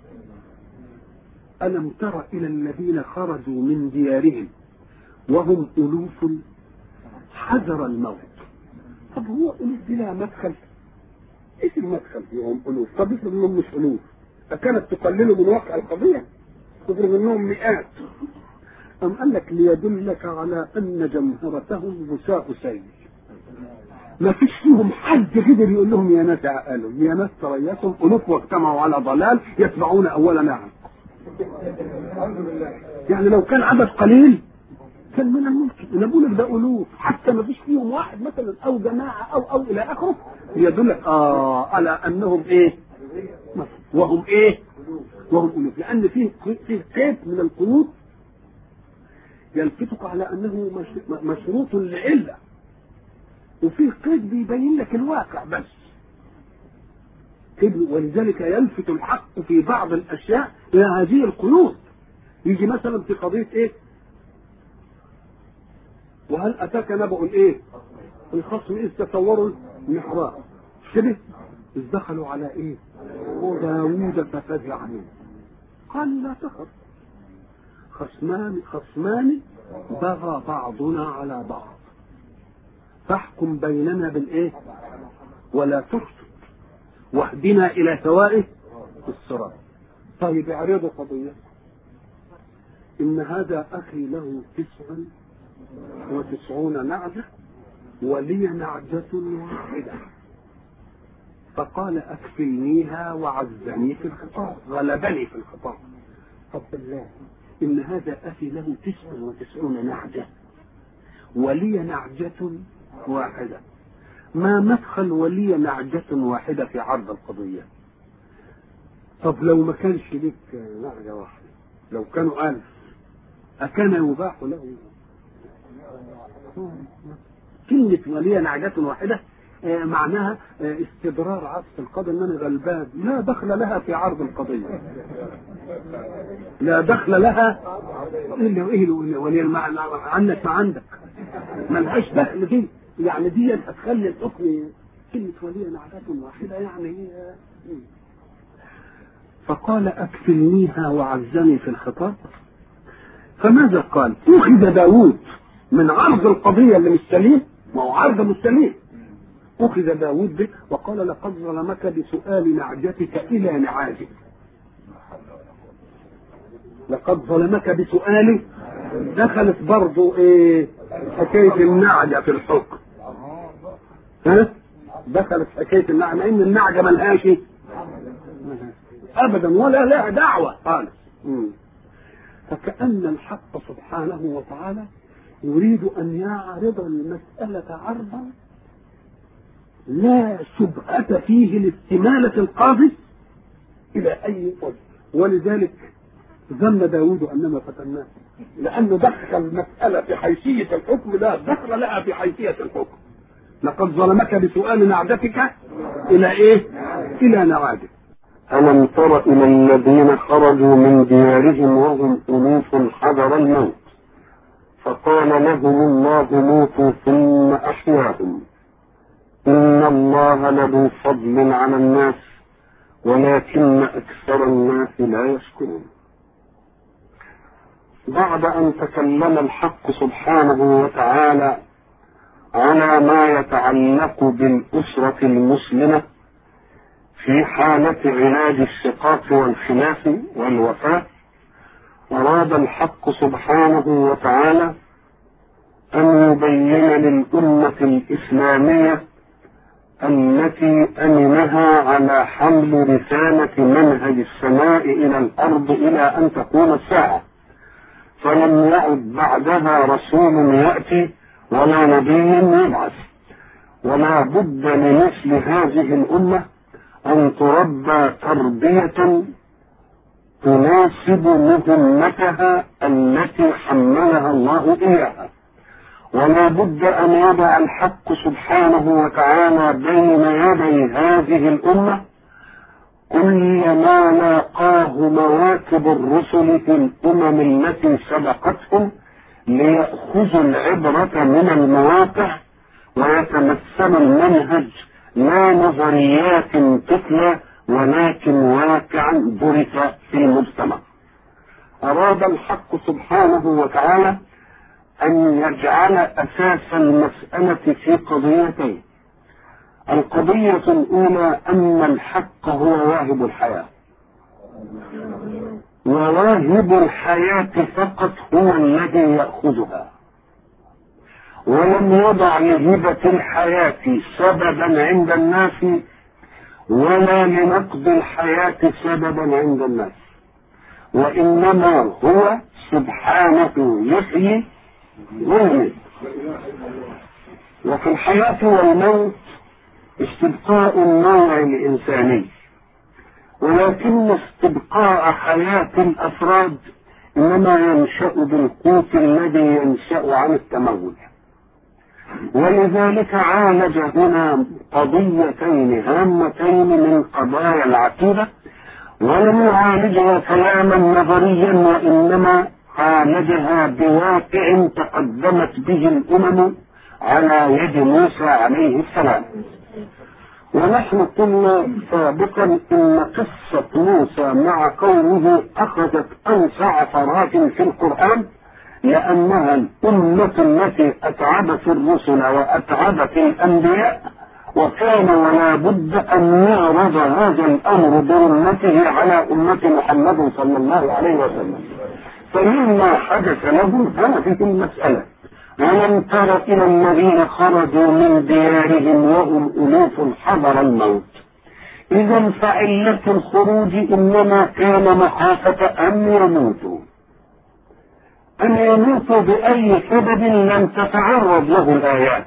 ألم تر إلى الذين خرجوا من ديارهم وهم ألوف حذر الموت طب هو ألوف دي لها مدخل ايش المدخل فيهم ألوف طب افرض انهم مش ألوف أكانت تقلل من واقع القضية تضرب منهم مئات أم قال لك ليدلك على أن جمهرتهم غثاء سيل ما فيش فيهم حد قدر يقول لهم يا ناس عقلوا يا ناس تريتهم ألوف واجتمعوا على ضلال يتبعون أول نعم يعني لو كان عدد قليل كان من الممكن انا بقول لك ده الوف حتى ما فيش فيهم واحد مثلا او جماعه او او الى اخره يدلك اه على انهم ايه وهم ايه وهم الوف لان فيه فيه قيد من القيود يلفتك على انه مش- مشروط لعله وفيه قيد بيبين لك الواقع بس قيد ولذلك يلفت الحق في بعض الاشياء الى هذه القيود يجي مثلا في قضيه ايه وهل اتاك نبأ الايه الخصم اذ تصوروا المحراب كده اذ دخلوا على ايه داوود ففزع منه قال لا تخف خصمان خصمان بغى بعضنا على بعض فاحكم بيننا بالايه ولا تفسد واهدنا الى سواء الصراط طيب اعرضوا قضيه ان هذا اخي له تسع وتسعون نعجه ولي نعجه واحده فقال اكفلنيها وعزني في الخطاب غلبني في الخطاب طب بالله ان هذا اخي له تسع وتسعون نعجه ولي نعجه واحده ما مدخل ولي نعجة واحدة في عرض القضية طب لو ما كانش لك نعجة واحدة لو كانوا ألف أكان يباح له كلمة ولي نعجة واحدة آه، معناها آه، استدرار عطف القضية ان انا غلبان لا دخل لها في عرض القضية لا دخل لها الا ايه اللي ولي المعنى عنك ما عندك ملهاش دخل دي يعني دي هتخلي الحكم كلمة ولي نعجة واحدة يعني آه، فقال أكفلنيها وعزني في الخطاب فماذا قال أخذ داود من عرض القضية اللي مش سليم ما هو عرض مش سليم أخذ داود به وقال لقد ظلمك بسؤال نعجتك إلى نعاجه لقد ظلمك بسؤال دخلت برضو ايه حكاية النعجة في الحكم ها دخلت حكاية النعجة مع ان النعجة ملهاش ابدا ولا لها دعوة خالص مم. فكأن الحق سبحانه وتعالى يريد أن يعرض المسألة عرضا لا شبهة فيه لاستمالة القاضي إلى أي وجه ولذلك ظن داود أننا فتناه لأنه دخل المسألة في حيثية الحكم لا دخل لها في حيثية الحكم لقد ظلمك بسؤال نعجتك إلى إيه؟ إلى نعاجك ألم تر إلى الذين خرجوا من ديارهم وهم ألوف حذر الموت فقال لهم الله موتوا ثم أحياهم إن الله لذو فضل على الناس ولكن أكثر الناس لا يشكرون بعد أن تكلم الحق سبحانه وتعالى على ما يتعلق بالأسرة المسلمة في حالة علاج الشقاق والخلاف والوفاة أراد الحق سبحانه وتعالى أن يبين للأمة الإسلامية التي أمنها على حمل رسالة منهج السماء إلى الأرض إلى أن تقوم الساعة فلم يعد بعدها رسول يأتي ولا نبي يبعث ولا بد لمثل هذه الأمة أن تربى تربية تناسب مهمتها التي حملها الله إياها ولا بد أن يضع الحق سبحانه وتعالى بين يدي هذه الأمة كل ما لاقاه مواكب الرسل في الأمم التي سبقتهم ليأخذوا العبرة من المواقع ويتمثلوا المنهج لا نظريات تتلى ولكن واقعا درس في المجتمع أراد الحق سبحانه وتعالى أن يجعل أساس المسألة في قضيتين القضية الأولى أن الحق هو واهب الحياة وواهب الحياة فقط هو الذي يأخذها ولم يضع لهبة الحياة سببا عند الناس ولا لنقض الحياة سببا عند الناس وإنما هو سبحانه يحيي والموت وفي الحياة والموت استبقاء النوع الإنساني ولكن استبقاء حياة الأفراد إنما ينشأ بالقوت الذي ينشأ عن التموت ولذلك عالج هنا قضيتين هامتين من قضايا العقيدة ولم يعالجها كلاما نظريا وإنما عالجها بواقع تقدمت به الأمم على يد موسى عليه السلام ونحن قلنا سابقا ان قصة موسى مع قومه اخذت اوسع فرات في القرآن لانها الامة التي اتعبت الرسل واتعبت الانبياء وكان ولا بد ان يعرض هذا الامر بامته على امة محمد صلى الله عليه وسلم فمما حدث لهم هذه المسألة ألم تر إلى الذين خرجوا من ديارهم وهم ألوف حضر الموت إذا فعلة الخروج إنما كان مخافة أن يموتوا أن يموتوا بأي سبب لم تتعرض له الآيات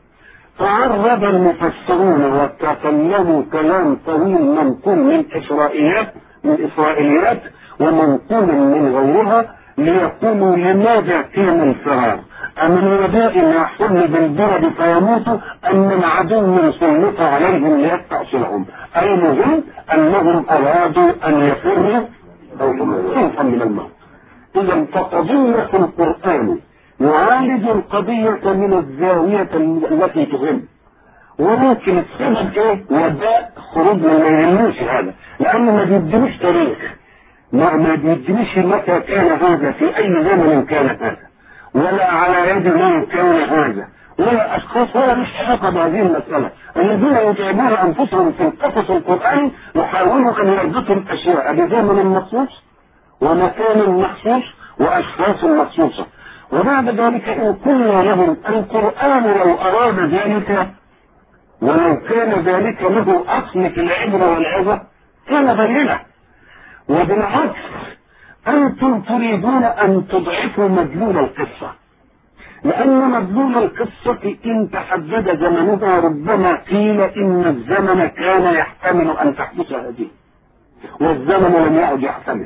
تعرض المفسرون وتكلموا كلام طويل منقول من إسرائيليات من إسرائيليات ومنقول من غيرها ليقولوا لماذا كان الفرار أم الوباء ما يحصل بالبرد فيموتوا أم من عدو سلط عليهم ليستأصلهم أي مهم أنهم أرادوا أن يفروا خوفا من الموت إذا فقضية القرآن يعالج القضية من الزاوية التي تهم ولكن السبب ايه؟ وباء خروج من ما يهموش هذا لأنه ما بيدينيش تاريخ ما ما بيدينيش متى كان هذا في أي زمن كان هذا ولا على يد من كان هذا ولا اشخاص ولا مش علاقه بهذه المساله الذين يتعبون انفسهم في القصص القراني يحاولوا ان يربطوا الاشياء بزمن مخصوص ومكان مخصوص واشخاص مخصوصه وبعد ذلك ان قلنا لهم القران لو اراد ذلك ولو كان ذلك له اصل في العبره والعظه كان بينه وبالعكس أنتم تريدون أن تضعفوا مدلول القصة لأن مدلول القصة إن تحدد زمنها ربما قيل إن الزمن كان يحتمل أن تحدث هذه والزمن لم يعد يحتمل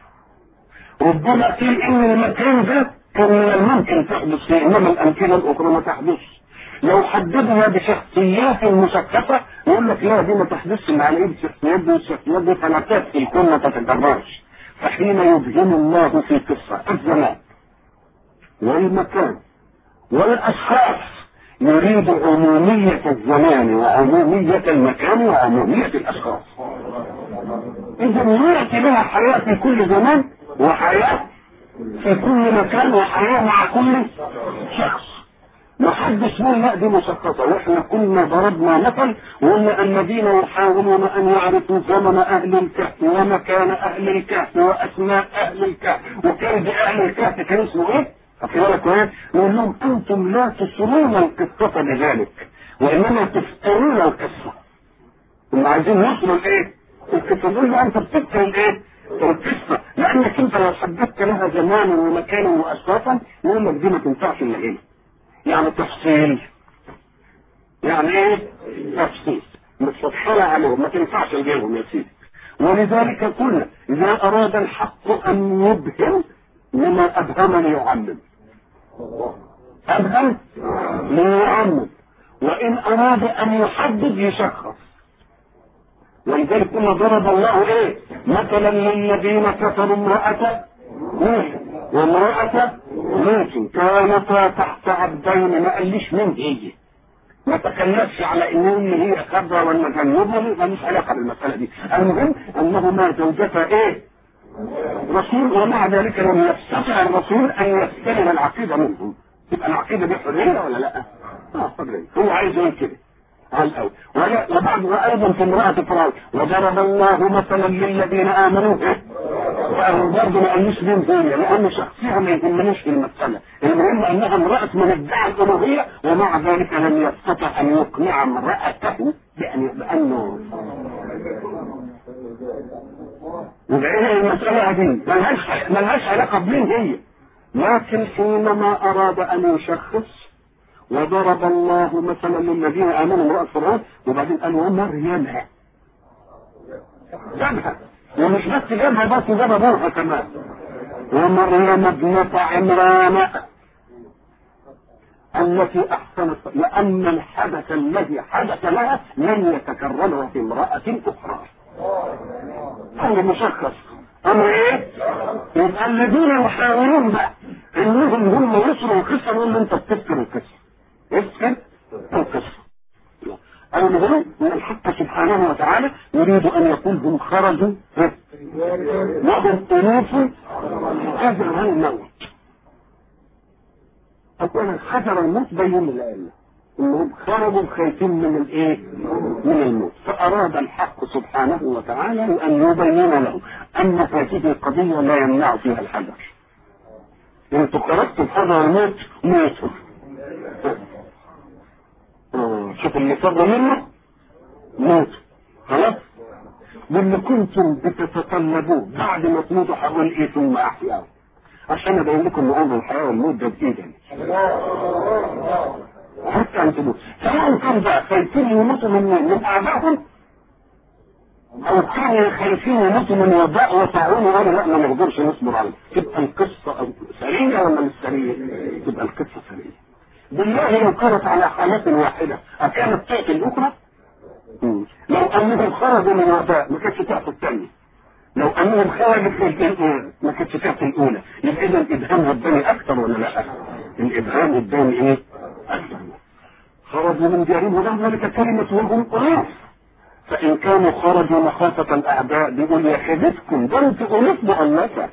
ربما قيل إن المكان ده كان من الممكن تحدث فيه إنما الأمثلة الأخرى ما تحدث لو حددها بشخصيات مشخصة يقول لك لا دي ما تحدثش مع الايه الشخصيات دي والشخصيات دي فلا في الكون ما تتكررش فحين يبهم الله في قصة الزمان والمكان والأشخاص يريد عمومية الزمان وعمومية المكان وعمومية الأشخاص إذا يأتي لها حياة في كل زمان وحياة في كل مكان وحياة مع كل شخص ما حدش يقول لا دي مشخصة واحنا كنا ضربنا مثل وقلنا الذين يحاولون ان يعرفوا زمن اهل الكهف ومكان اهل الكهف واسماء اهل الكهف وكان اهل الكهف كان اسمه ايه؟ بالك ايه؟ نقول لهم انتم لا تسرون القصة بذلك وانما تفترون القصة هم عايزين يوصلوا لايه؟ القصة دول انت بتفتر الايه؟ القصة لانك انت لو حددت لها زمانا ومكانا واشخاصا يقول لك دي ما تنفعش الا ايه؟ يعني تفصيل يعني ايه تفصيل متفصلة عليهم ما تنفعش لغيرهم يا سيدي ولذلك قلنا اذا اراد الحق ان يبهم لما ابهم ليعمم ابهم ليعمم وان اراد ان يحدد يشخص ولذلك قلنا ضرب الله ايه مثلا للذين كفروا امرأة نوح وامرأة لوط كانتا تحت عبدين ما قاليش مين هي ما تكلمش على ان هي خبره ولا جنوبها ماليش علاقه بالمساله دي المهم انهما زوجتا ايه رسول ومع ذلك لم يستطع الرسول ان يستلم العقيده منهم يبقى العقيده دي حريه ولا لا؟ اه حريه هو عايز يقول كده على الاول وبعد وايضا في امراه فرعون وضرب الله مثلا للذين امنوا إيه؟ برضه ما قالوش مين هي لان شخصها ما يهمنيش في المساله المهم انها امراه من ادعى الالوهيه ومع ذلك لم يستطع ان يقنع امراته بأن بانه يبقى ايه المساله دي ملهاش ملهاش علاقه بمين هي لكن حينما اراد ان يشخص وضرب الله مثلا للذين امنوا امراه فرعون وبعدين قال ومريم جابها ومش بس جابها بس جاب ابوها كمان ومريم ابنة عمران التي احسنت لان الحدث الذي حدث لها لن يتكرر في امرأة اخرى امر مشخص امر ايه؟ يبقى الذين يحاولون بقى انهم هم يسروا القصه يقول انت بتذكر القصه اذكر القصه المهم ان الحق سبحانه وتعالى يريد ان يقول هم خرجوا وهم الوف حذر الموت اولا حذر الموت بين الآية انهم خرجوا خايفين من الايه؟ من الموت فاراد الحق سبحانه وتعالى ان يبين له ان هذه القضيه لا يمنع فيها الحذر. انتوا خرجتوا بحذر الموت موتوا. شوف اللي فر منه موت خلاص واللي كنتم بتتطلبوه بعد ما تموتوا هقول ايه ثم احياهم عشان ابين لكم ان امر الحياه والموت ده بايدنا حتى ان تموت سواء كان بقى خايفين يموتوا من من اعدائهم او كانوا خايفين يموتوا من وباء وطاعون وقالوا لا ما نقدرش نصبر عليه تبقى القصه سريه ولا مش سريه؟ تبقى القصه سريه بالله لو كانت على حالات واحده اكانت تعطي الاخرى؟ لو انهم خرجوا من وباء ما كانتش تعطي الثانيه لو انهم خرجوا في الاولى ما كانتش تعطي الاولى يبقى اذا الابهام قدامي اكثر ولا لا؟ الابهام قدامي ايه؟ اكثر خرجوا من ديارهم وده ذلك كلمه وهم اناس فان كانوا خرجوا مخافه الاعداء بيقول يا خيبتكم ده انتوا اناس مؤنثه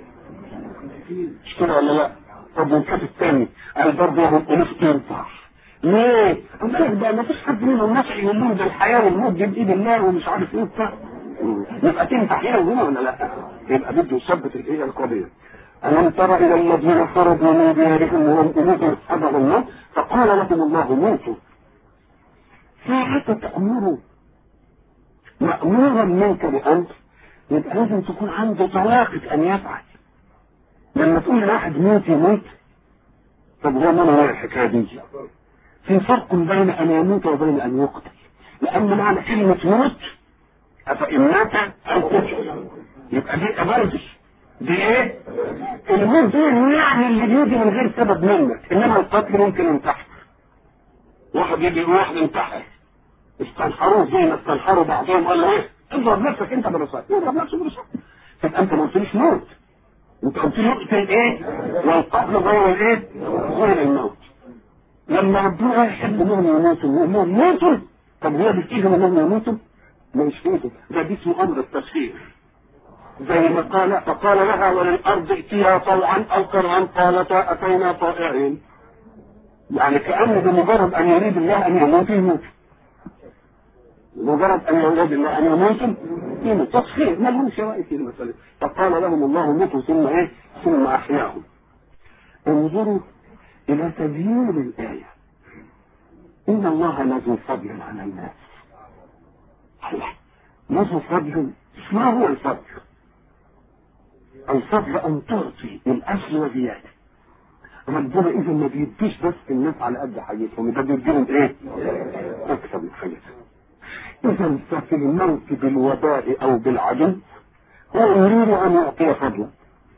مش كده ولا لا؟ طب والكاف الثاني قال برضه وهم اناس تنفع ليه؟ قال ده ما فيش حد منهم نفعي يقول لهم ده الحياه والموت دي بايد الله ومش عارف ايه وبتاع يبقى تنفع هنا وهنا ولا لا؟ يبقى بده يثبت الايه القضيه. ألم تر إلى الذين خرجوا من ديارهم وهم أنوف حذر الموت فقال لهم الله موتوا. ساعة تأمروا مأمورا منك بأمر يبقى لازم تكون عنده طواقة أن يفعل. لما تقول لواحد موت يموت طب هو ما هو الحكاية دي؟ في فرق بين أن يموت وبين أن يقتل. لأن معنى كلمة موت أفإن مات أو قتل يبقى دي برضه دي ايه؟ الموت دي يعني اللي بيجي من غير سبب منك انما القتل ممكن ينتحر واحد يجي واحد ينتحر استنحروه زي ما استنحروا بعضهم قال له ايه؟ اضرب نفسك انت بالرصاص اضرب نفسك بالرصاص طب انت ما قلتليش موت انت قلت لي اقتل ايه؟ والقتل غير الايه؟ غير الموت لما ربنا يحب انهم يموتوا وانهم يموتوا طب هو بيتيجوا انهم يموتوا؟ مش كده ده دي اسمه امر التسخير زي ما قال فقال لها وللارض ائتيها طوعا او كرها قالتا اتينا طائعين يعني كانه بمجرد ان يريد الله ان يموت يموت مجرد ان يريد الله ان يموت يموت تسخير ما لهمش راي في المساله فقال لهم الله موتوا ثم ايه ثم احياهم انظروا الى تبيين الايه ان الله لذو فضل على الناس لذو فضل ما هو الفضل الفضل ان تعطي الاصل وزياده ربنا اذا ما بيديش بس الناس على قد حاجتهم ده بيديهم ايه؟ اكثر من حاجتهم اذا ففي الموت بالوباء او بالعدو هو يريد ان يعطي فضلا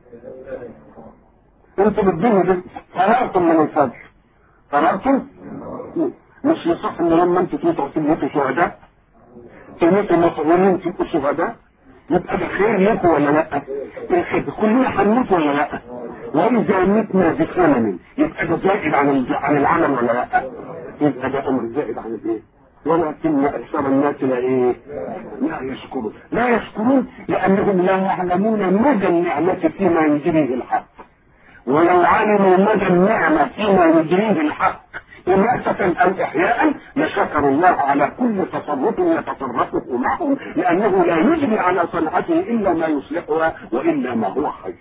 انتوا بتدينوا ده فررتم من الفضل فررتم مش يصح ان لما انتوا تموتوا تموتوا شهداء تموتوا مطعونين تبقوا شهداء يبقى ده خير لكم ولا لا؟ الخير كلنا هنموت ولا لا؟ واذا متنا بثمن يبقى ده زائد عن عن العمل ولا لا؟ يبقى ده امر زائد عن الايه؟ ولكن اكثر الناس لا ايه؟ لا يشكرون، لا يشكرون لانهم لا يعلمون مدى النعمه فيما يجريه الحق. ولو علموا مدى النعمه فيما يجريه الحق إماتة أو إحياء لشكر الله على كل تصرف يتصرفه معهم لأنه لا يجري على صنعته إلا ما يصلحها وإلا ما هو خير.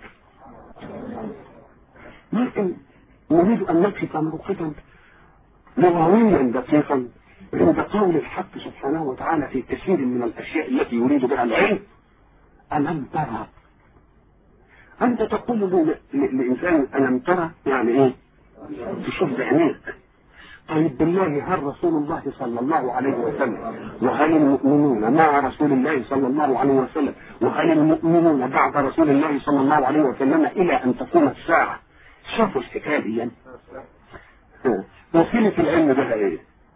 لكن نريد أن نكشف موقفا لغويا دقيقا عند قول الحق سبحانه وتعالى في كثير من الأشياء التي يريد بها العلم ألم ترى انت تقول ل- ل- لانسان الم ترى يعني ايه تشوف بعينيك طيب بالله هل رسول الله صلى الله عليه وسلم وهل المؤمنون مع رسول الله صلى الله عليه وسلم وهل المؤمنون بعد رسول الله صلى الله عليه وسلم الى ان تقوم الساعه شافوا الحكايه دي ها. وسيله العلم ده ايه؟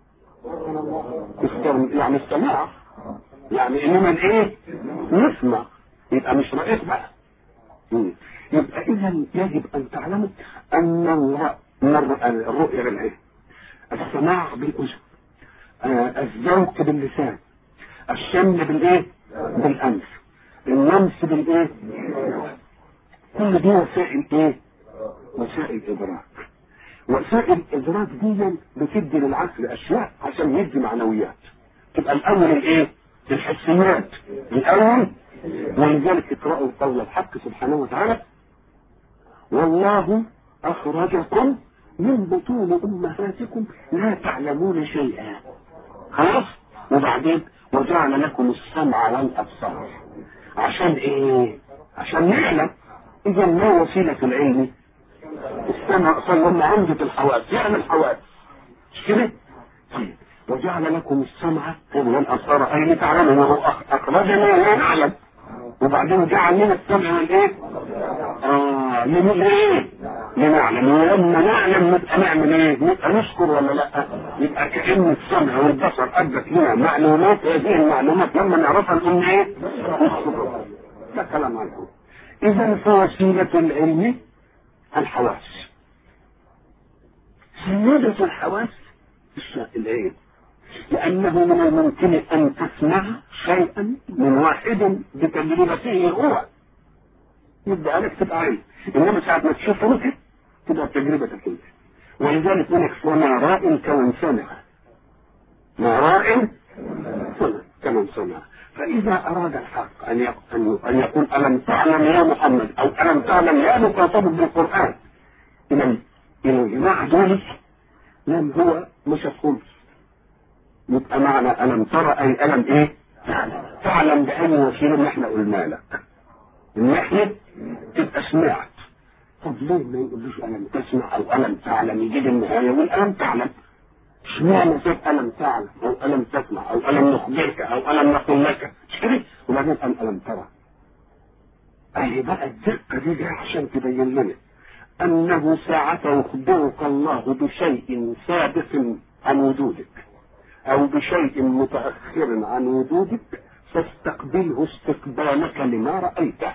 استر- يعني السماع يعني انما الايه؟ نسمع يبقى مش رئيس بقى مم. يبقى اذا يجب ان تعلموا ان الر- مر- الرؤيه بالعين السماع بالاذن آه، الذوق باللسان الشم بالايه بالانف اللمس بالايه كل دي وسائل ايه وسائل ادراك وسائل الادراك دي بتدي للعقل اشياء عشان يدي معنويات تبقى الاول الايه الحسيات الاول ولذلك اقرأوا قول الحق سبحانه وتعالى والله أخرجكم من بطون أمهاتكم لا تعلمون شيئا خلاص وبعدين وجعل لكم السمع والأبصار عشان إيه؟ عشان نعلم إذا ما وسيلة العلم؟ السمع أصلا لما عمدة الحواس يعمل حواس مش كده؟ طيب وجعل لكم السمع والأبصار أي لتعلموا وهو أخ- أخرجنا لا نعلم وبعدين جعل لنا السمع والايه؟ اه لم- ليه؟ لنعلم ولما نعلم نبقى نعمل ايه؟ نبقى نشكر ولا لا؟ يبقى كأن السمع والبصر ادت لنا معلومات هذه المعلومات لما نعرفها نقول ايه؟ نشكر ده كلام عنه اذا فوسيلة العلم الحواس سيادة الحواس الش- الايه؟ لأنه من الممكن أن تسمع شيئا من واحد بتجربته هو يبدأ عليك تبقى عين إنما ساعة ما تشوف روحك تبقى تجربتك أنت ولذلك يقول لك وما راء كمن سمع ما راء سمع كمن سمع فإذا أراد الحق أن يق- أن- أن يقول ألم تعلم يا محمد أو ألم تعلم يا مخاطب بالقرآن إلى إلى الجماعة دول لم هو مش الخمس يبقى معنى ألم ترى أي ألم إيه؟ تعلم تعلم بأي وسيلة إن إحنا قلنا لك إن إحنا تبقى سمعت طب ليه ما يقولوش ألم تسمع أو ألم تعلم يجيب النهاية يقول ألم تعلم اشمعنى زي ألم تعلم أو ألم تسمع أو ألم نخبرك أو ألم نقول لك مش كده؟ وبعدين قال ألم ترى أهي بقى الدقة دي جاية عشان تبين لنا أنه ساعة يخبرك الله بشيء سابق عن وجودك أو بشيء متأخر عن وجودك فاستقبله استقبالك لما رأيته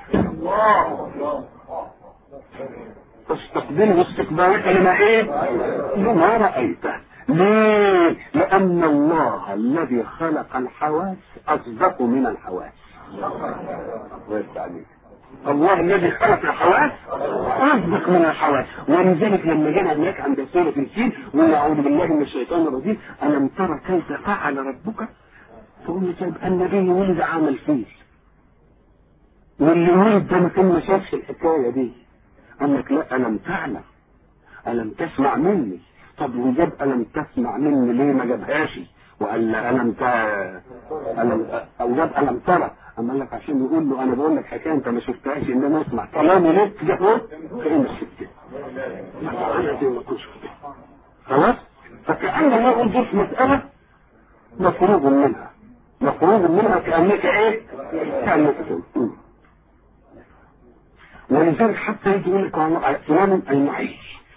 فاستقبله استقبالك لما ايه لما رأيته ليه لأن الله الذي خلق الحواس أصدق من الحواس الله يفتح عليك. الله الذي خلق الحواس أصدق من الحواس ولذلك لما جينا هناك عند سورة الفيل ونعوذ بالله من الشيطان الرجيم ألم ترى كيف فعل ربك تقول طيب النبي ولد عمل فيل واللي ولد ده ما كان ما شافش الحكاية دي قال لك لا ألم تعلم ألم تسمع مني طب وجاب ألم تسمع مني ليه ما جابهاش وقال لا ألم ت... ألم أو جاب ألم ترى أما قال لك عشان يقول له أنا بقول لك حكاية أنت ما شفتهاش إنما اسمع كلامي ليه كده أهو كأن شفتها أنا دي ما كنتش شفتها خلاص فكأن ما يقول دي في مسألة مفروغ منها مفروغ منها كأنك إيه؟ كأنك تقول ولذلك حتى يجي يقول لك على فلان المعي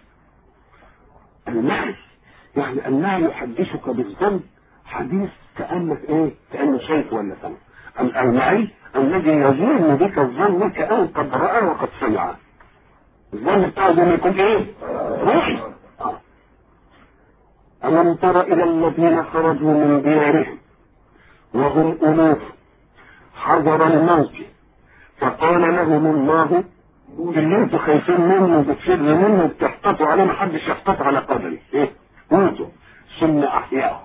المعي يعني النعي يحدثك بالظن حديث كأنك ايه كأنه شايف ولا سمع ال- المعي الذي يظن بك الظن كأنه قد رأى وقد سمع الظن بتاعه زي ما يكون ايه روحي آه. ألم تر إلى الذين خرجوا من ديارهم وهم ألوف حذر الموت فقال لهم الله اللي انتوا خايفين منه وبتفر منه وبتحتطوا عليه ما حدش يحتط على قدري ايه موتوا ثم احياهم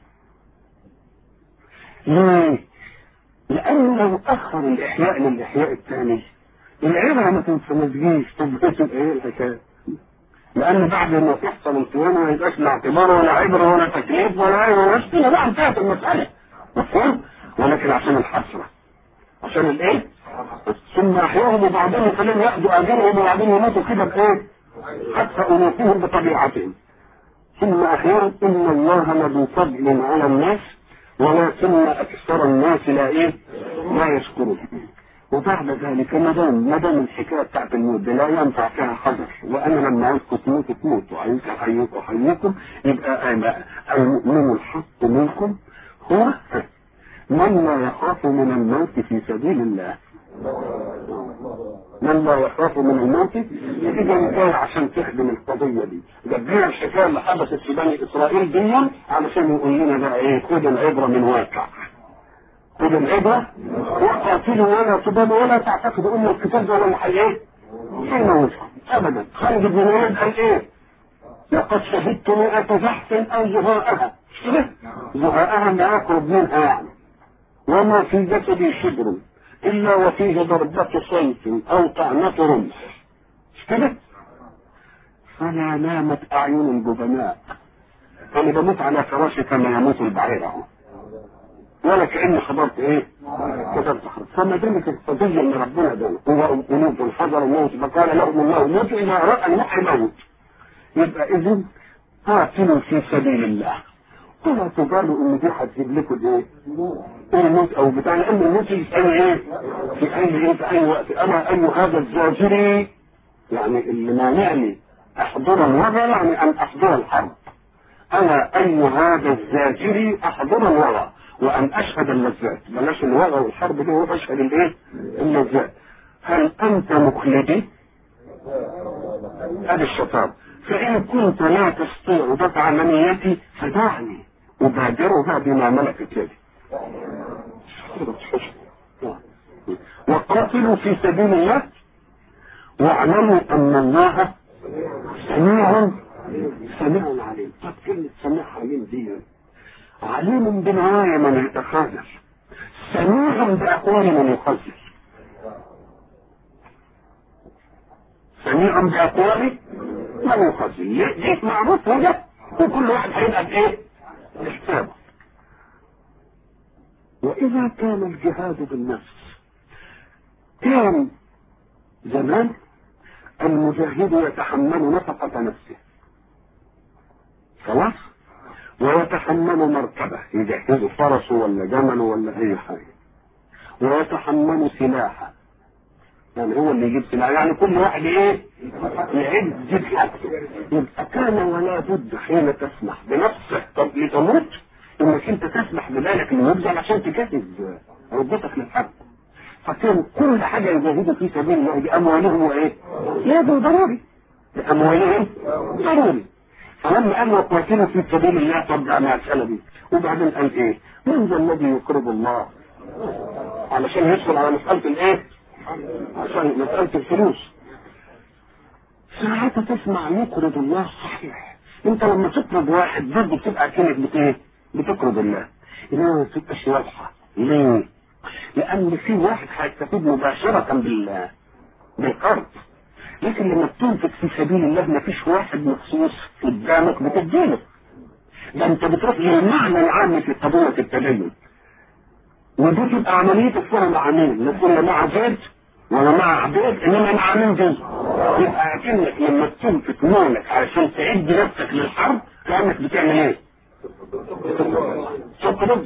ليه؟ لأنه لو أخر الإحياء للإحياء الثاني العبرة ما تنفذجيش تثبت إيه الحكاية لأن بعد ما تحصل القيامة ما يبقاش لا اعتبار ولا عبرة ولا تكليف ولا عبرة ولا شيء بقى انتهت المسألة مفهوم؟ ولكن عشان الحسرة عشان الإيه؟ ثم احياهم وبعدين يخليهم ياخذوا اجرهم وبعدين يموتوا كده بايه؟ حتى انوثهم بطبيعتهم ثم احياهم ان الله لذو فضل على الناس ولكن اكثر الناس لا ايه؟ لا يشكرون وبعد ذلك ما دام ما دام الحكايه بتاعت الموت دي لا ينفع فيها حذر وانا لما عايزكم تموتوا تموتوا عايز احييكم احييكم يبقى انا المؤمن الحق منكم هو من لا يخاف من الموت في سبيل الله من لا يخاف من الموت اذا جاي عشان تخدم القضيه دي جاب لنا الحكايه اللي حدثت في بني اسرائيل دي علشان يقول لنا بقى ايه خد العبره من واقع خد العبره وقاتلوا ولا تضلوا ولا تعتقدوا ان الكتاب ده ولا حي ايه؟ هيموتكم ابدا خالد بن الوليد قال ايه؟ لقد شهدت مئة زحف او زهاءها زهاءها ما اقرب منها يعني وما في جسدي شبر الا وفيه ضربة صيف او طعنة رمح مش كده؟ فلا نامت اعين الجبناء انا بموت على فراشي كما يموت البعير اهو ولا كاني حضرت ايه؟ كتبت حرب فما دامت القضيه ان ربنا ده هو قلوب حضر الموت فقال لهم الله موت اذا راى الموت موت يبقى اذا قاتلوا في سبيل الله ولا تقالوا ان دي هتجيب لكم الايه؟ الموت او بتاع لان الموت يسأل ايه؟ في اي ايه في اي وقت انا اي هذا الزاجري يعني اللي مانعني احضر الوضع يعني ان احضر الحرب انا اي هذا الزاجري احضر الوضع وان اشهد اللذات بلاش الوضع والحرب دي هو اشهد الايه؟ اللذات هل انت مخلدي؟ هذا الشطار فإن كنت لا تستطيع دفع منيتي فدعني أبادرها بما ملكت يدي وقاتلوا في سبيل الله واعلموا أن الله سميع سميع عليم طب كلمة سميع عليم دي عليم بنوايا من يتخاذل سميع بأقوال من يخزل سميع بأقوال من يخزل دي معروف وده وكل واحد هيبقى بإيه؟ بحسابه وإذا كان الجهاد بالنفس كان زمان المجاهد يتحمل نفقة نفسه خلاص ويتحمل مركبة يجهز فرسه ولا جمله ولا أي حاجة ويتحمل سلاحه يعني هو اللي يجيب سلاح يعني كل واحد ايه يعد يجيب حاجته يبقى كان ولا بد حين تسمح بنفسك طب لتموت انك انت تسمح بذلك المبذل عشان تجهز ربطك للحرب فكان كل حاجه يجاهدوا في سبيل الله باموالهم وايه؟ يده ضروري باموالهم ضروري فلما قال وقاتلوا في سبيل الله طب على المساله دي وبعدين قال ايه؟ من ذا الذي يقرض الله علشان يدخل على مساله الايه؟ عشان مسألة الفلوس ساعتها تسمع يقرض الله صحيح انت لما تقرض واحد برضه بتبقى كانك بت ايه؟ بتقرض الله انما ما بتبقاش واضحة ليه؟ لأن في واحد هيستفيد مباشرة بال بالقرض لكن لما بتنفق في سبيل الله ما فيش واحد مخصوص قدامك بتديله ده انت بتروح للمعنى العام في قضية التدين ودي تبقى عملية الفهم مع مين؟ نقول مع زيد ولا مع عبيد انما مع مين دي؟ يبقى اكنك لما تنفق مالك علشان تعد نفسك للحرب كانك بتعمل ايه؟ تقرض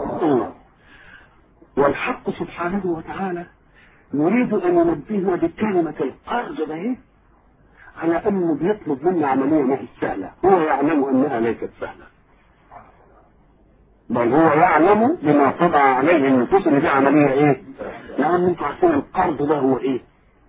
والحق سبحانه وتعالى يريد ان ينبهنا بكلمة القرض ده ايه؟ على انه بيطلب منا عملية ما هي سهلة، هو يعلم انها ليست سهلة. بل هو يعلم بما طبع عليه النفوس ان دي عمليه ايه؟ لان انتوا عارفين القرض ده هو ايه؟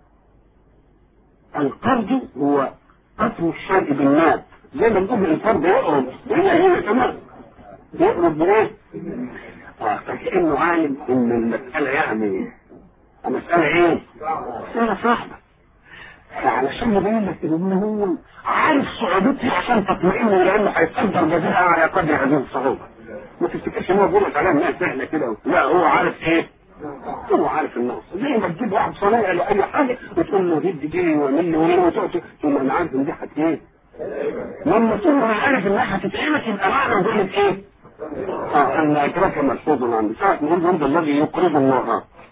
القرض هو قتل الشيء بالمال زي ما بنقول الفرد يقرض وهي هي كمان يقرض بايه؟ اه فكانه عالم ان المساله يعني المساله ايه؟ مساله صعبه فعلشان يبين لك ان هو عارف صعوبتها عشان تطمئن لانه هيقدر بديها على قدر هذه الصعوبه ما تفتكرش ان هو بيقول لك عليها انها سهله كده لا هو عارف ايه؟ هو عارف النقص زي ما تجيب واحد صنايعي لاي حاجه وتقول له دي دي واعمل لي واعمل وتقعد ثم انا عارف ان دي حت ايه؟ لما تقول انا عارف انها هتتعمل يبقى معنى ذلك ايه؟ اه ان اجرك ملحوظ عندي ساعه نقول هذا الذي يقرض الله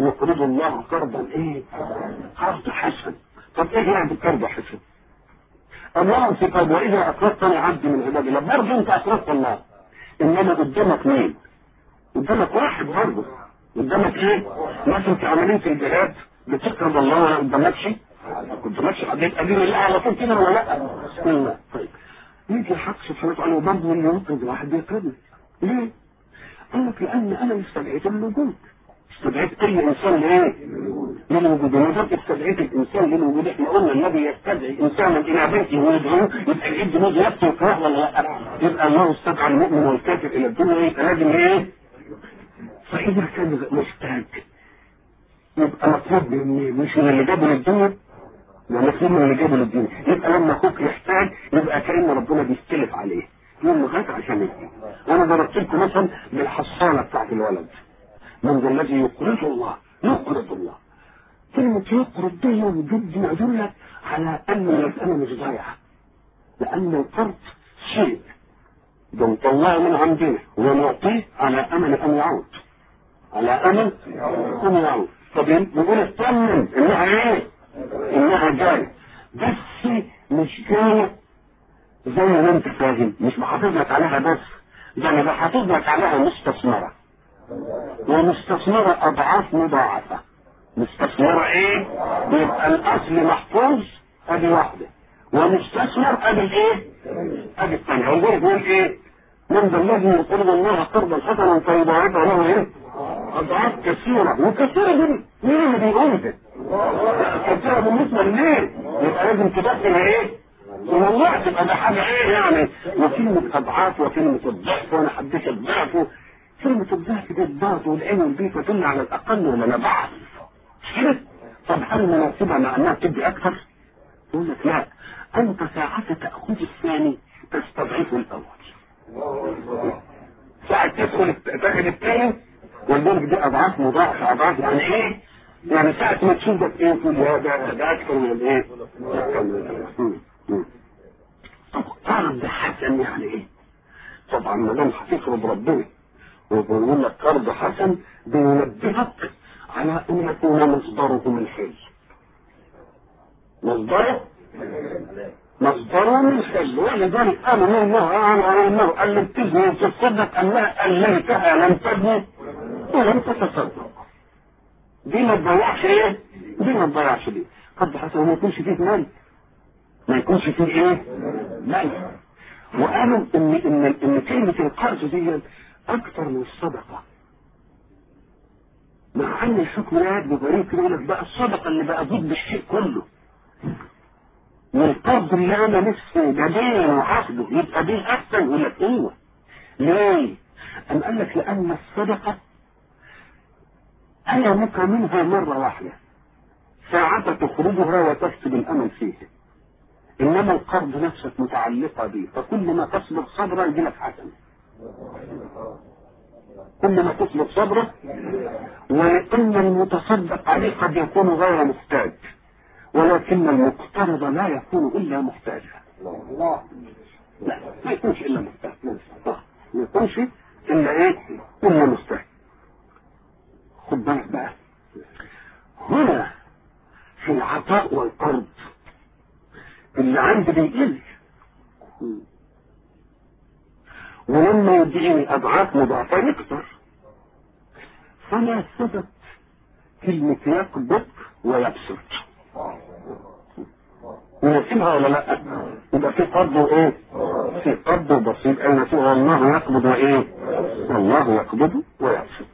يقرض الله قرضا ايه؟ قرض حسن طب ايه يعني قرض حسن؟ الله في طب واذا اقرضتني عبد من عباد الله برضه انت اقرضت الله انما قدامك مين؟ قدامك واحد برضه قدامك ايه؟ مثلا في عمليه الجهاد بتقرض الله ولا قدامكش؟ ما قدامكش قضيه ادين الله على طول كده ولا لا؟ لا طيب يجي الحق سبحانه وتعالى وبرضه اللي يقرض واحد بيقرضني ليه؟ قال لك لان انا استدعيت الوجود استدعيت اي انسان لايه؟ للوجود وما استدعيت الانسان للوجود احنا قلنا الذي يستدعي انسانا الى بيته ويدعوه يبقى يعد نوز نفسه ويكره ولا لا؟ يبقى الله استدعى المؤمن والكافر الى الدنيا يبقى لازم ايه؟ فاذا كان محتاج يبقى مطلوب من مش من اللي جابه للدنيا ولا مطلوب من اللي جابه للدنيا يبقى لما اخوك يحتاج يبقى كان ربنا بيستلف عليه يوم غاك عشان يدي وانا ضربت لكم مثلا بالحصاله بتاعت الولد من ذا الذي يقرض الله يقرض الله كلمة يقرض دي يوم جد يدل على أن المسألة مش ضايعة لأن القرض شيء بنطلعه من عندنا ونعطيه على أمل أن يعود على أمل أن يعود طب نقول اطمن إنها إيه؟ إنها جاية بس مش جاية زي ما أنت فاهم مش بحافظ لك عليها بس ده أنا بحافظ لك عليها مستثمرة ومستثمرة أضعاف مضاعفة مستثمرة إيه؟ يبقى الأصل محفوظ أدي واحدة ومستثمر أدي الإيه؟ أدي الثانية هو بيقول إيه؟ من ذا الذي يقرض الله قرضا حسنا فيضاعفه له إيه؟ أضعاف كثيرة وكثيرة دي مين اللي بيقول ده؟ كثيرة بالنسبة لمين؟ يبقى لازم تدخل إيه؟ والله تبقى ده حاجة إيه يعني؟ وكلمة أضعاف وكلمة الضعف وأنا حديت الضعف كلمة الضعف دي الضغط والعين والبيت تدل على الأقل ولا لا بعض مش كده؟ طب هل مناسبة مع أنها تدي أكثر؟ يقول لك لا أنت ساعة تأخذ الثاني تستضعف الأول ساعة تدخل تاخد الثاني والبرج دي أضعاف مضاعفة أضعاف يعني إيه؟ يعني ساعة ما تشوف ده إيه تقول يا ده ده أكثر من الإيه؟ طب قرض ده حسن يعني إيه؟ طبعا ما دام هتقرض ربنا وبيقول لك قرض حسن بينبهك على ان يكون مصدره من حل مصدره مصدره من حل ولذلك قالوا انه انه قال لم تزني وتصدق انها اليتها لم تبني ولم تتصدق دي ما تضيعش ايه؟ دي ما تضيعش دي قرض حسن ما يكونش فيه مال ما يكونش فيه ايه؟ مال وقالوا ان ان ان كلمه القرض دي اكتر من الصدقة مع ان الحكم قاعد بطريقة كده يقول لك بقى الصدقة اللي بقى ضد الشيء كله والقرض اللي انا نفسي ده دين وحاسبه يبقى دين احسن يقول لك ايوه ليه؟ أم قال لك لأن الصدقة ألمك منها مرة واحدة ساعة تخرجها وتكسب الأمل فيه إنما القرض نفسك متعلقة به فكل ما تصبر صبرا يجي لك حسنة كل ما تصبر صبرا وإن المتصدق عليه قد يكون غير محتاج ولكن المقترض لا يكون إلا محتاجا لا ما يكونش إلا محتاج ما يكونش إلا إيه إلا محتاج خد بالك بقى هنا في العطاء والقرض اللي عندي بيقل ولما يدعي أضعاف مضاعفة يكثر فما ثبت كلمة يقبض ويبسط ونسيبها ولا لا؟ يبقى في قبض وايه؟ في قبض بسيط اين في والله يقبض وايه؟ والله يقبض ويبسط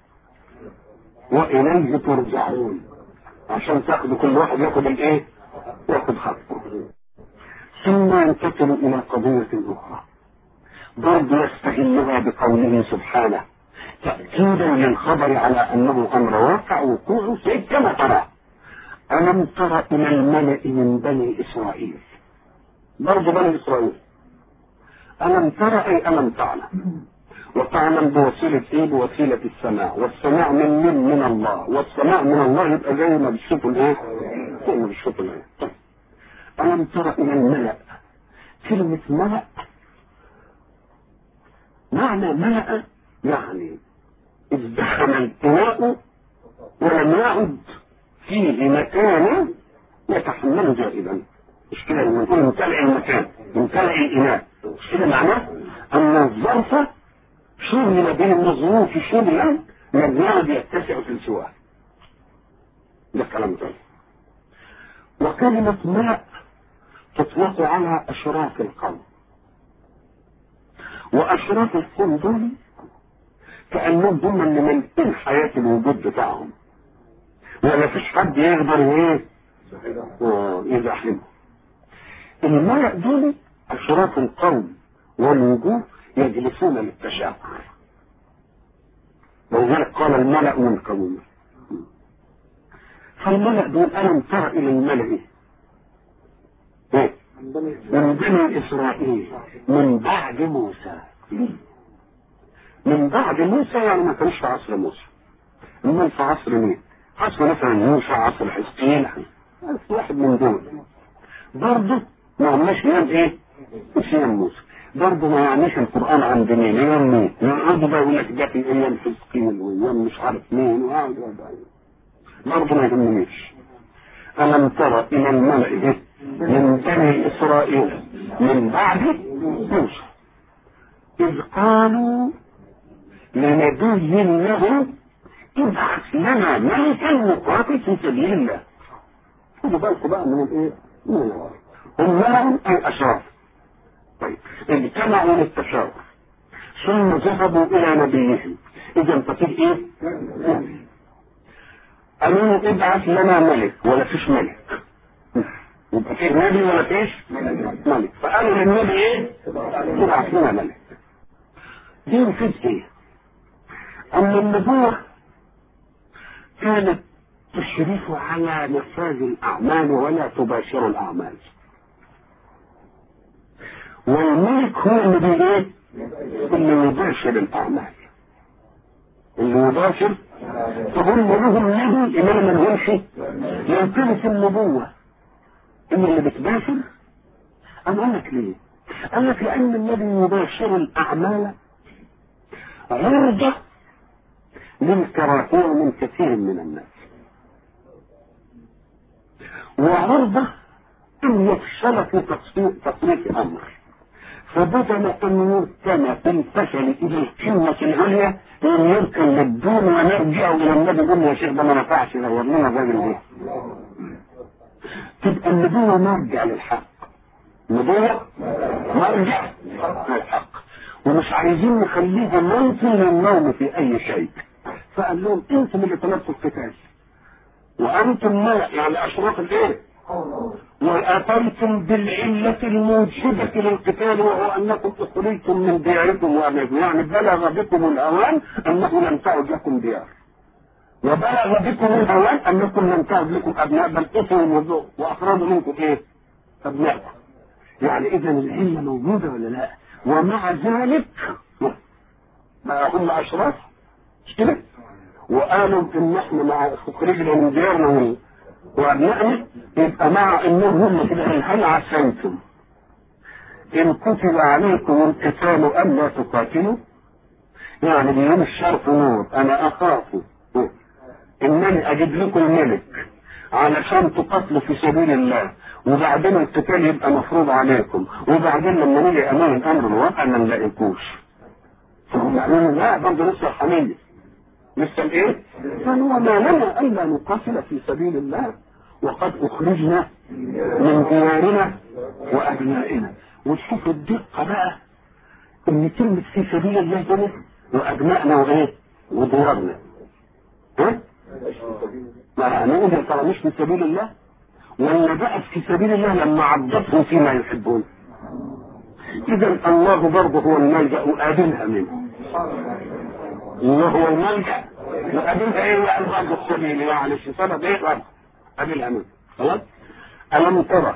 واليه ترجعون عشان تاخدوا كل واحد ياخد الايه؟ ياخد حقه ثم ينتقل الى قضية اخرى برضه يستغلها بقوله سبحانه تأكيدا للخبر على أنه أمر واقع وقوعه شيء كما ترى ألم تر إلى الملأ من بني إسرائيل برضه بني إسرائيل ألم ترى أي ألم تعلم وتعلم بوسيلة إيه بوسيلة السماع والسماع من من من الله والسماع من الله يبقى زي ما بتشوفوا الإيه زي ما بتشوفوا الإيه طيب. ألم تر إلى الملأ كلمة ملأ معنى ملأ يعني ازدحم الإناء ولم يعد فيه مكان يتحمل جائبا مش كده لما نقول امتلئ المكان امتلئ الاناء مش كده معناه ان الظرف شغل به الظروف شغلا لم يعد يتسع في السواء ده كلام طيب وكلمة ماء تطلق على أشراف القوم وأشراف القوم دول كأنهم هم اللي ملئين حياة الوجود بتاعهم ولا فيش حد يقدر ايه يزاحمه الملأ دول أشراف القوم والوجوه يجلسون للتشاور ولذلك قال الملأ من قومه فالملأ دول ألم تر إلى الملأ إيه؟ من بني إسرائيل من بعد موسى من بعد موسى يعني ما كانش في عصر موسى امال في عصر مين؟ عصر مثلا موسى عصر حزقيل واحد من دول برضه ما عماش ايام ايه؟ مش ايام موسى برضه ما يعنيش القران عند مين؟ ايام مين؟ يقعدوا بقى يقول لك ده في ايام حزقيل وايام مش عارف مين وقعد برضه ما يهمنيش ألم تر إلى الملأ من بني إسرائيل من بعد موسى إذ قالوا لنبي له ابعث لنا ملكا نقاتل في سبيل الله خدوا بالكم بقى من الايه؟ من الوراء هم ملأ أي أشراف طيب اجتمعوا للتشاور ثم ذهبوا إلى نبيهم إذا ففي إيه؟ قالوا له ابعث لنا ملك ولا فيش ملك يبقى فيه نبي ولا فيش ملك فقالوا للنبي ايه ابعث لنا ملك دي يفيد ايه ان النبوة كانت تشرف على نفاذ الاعمال ولا تباشر الاعمال والملك هو اللي بي ايه اللي يباشر الاعمال اللي يباشر فهم لهم نبي انما ما لهمش يمكن في النبوة ان اللي بتباشر انا اقول لك ليه قال لك لان النبي يباشر الاعمال عرضة للكراهية من كثير من الناس وعرضة ان يفشل في تصريف امر فبدل ان يركن في الفشل الى القمة العليا ان يركن للدون ونرجع الى النبي يقول يا شيخ ده ما نفعش دور لنا الراجل ده تبقى النبوة مرجع للحق النبوة مرجع للحق ومش عايزين نخليها موت للنوم في اي شيء فقال لهم انتم اللي طلبتوا القتال وانتم ما يعني اشراف الايه واتيتم بالعلة الموجبة للقتال وهو انكم اخرجتم من دياركم وابنائكم يعني بلغ بكم الاوان انه لم تعد لكم ديار وبلغ بكم الاوان انكم لم تعد لكم ابناء بل قتلوا الوضوء واخرجوا منكم ايه؟ ابنائكم يعني اذا العلة موجودة ولا لا؟ ومع ذلك ما هم اشراف مش كده؟ وقالوا ان احنا مع خرجنا من ديارنا وابنائنا يبقى مع انهم هم كده هل عسيتم ان كتب عليكم القتال الا تقاتلوا يعني بيوم الشرط نور انا اخاف انني اجيب لكم الملك علشان تقاتلوا في سبيل الله وبعدين القتال يبقى مفروض عليكم وبعدين لما نيجي امام الامر الواقع ما نلاقيكوش فهم يعلموا لا برضه لسه حمية لسه الايه؟ فهو ما لنا الا نقاتل في سبيل الله وقد اخرجنا من ديارنا وابنائنا وتشوف الدقه بقى ان كلمه في سبيل الله دي وابنائنا وايه؟ وديارنا ها؟ ما نقول ترى مش في سبيل الله ولا بقت في سبيل الله لما عضتهم فيما يحبون اذا الله برضه هو الملجا وقابلها منه وهو الملجا وقابلها ايه يعني برضه السبيل يعني سبب ايه برضه قابلها منه خلاص الم ترى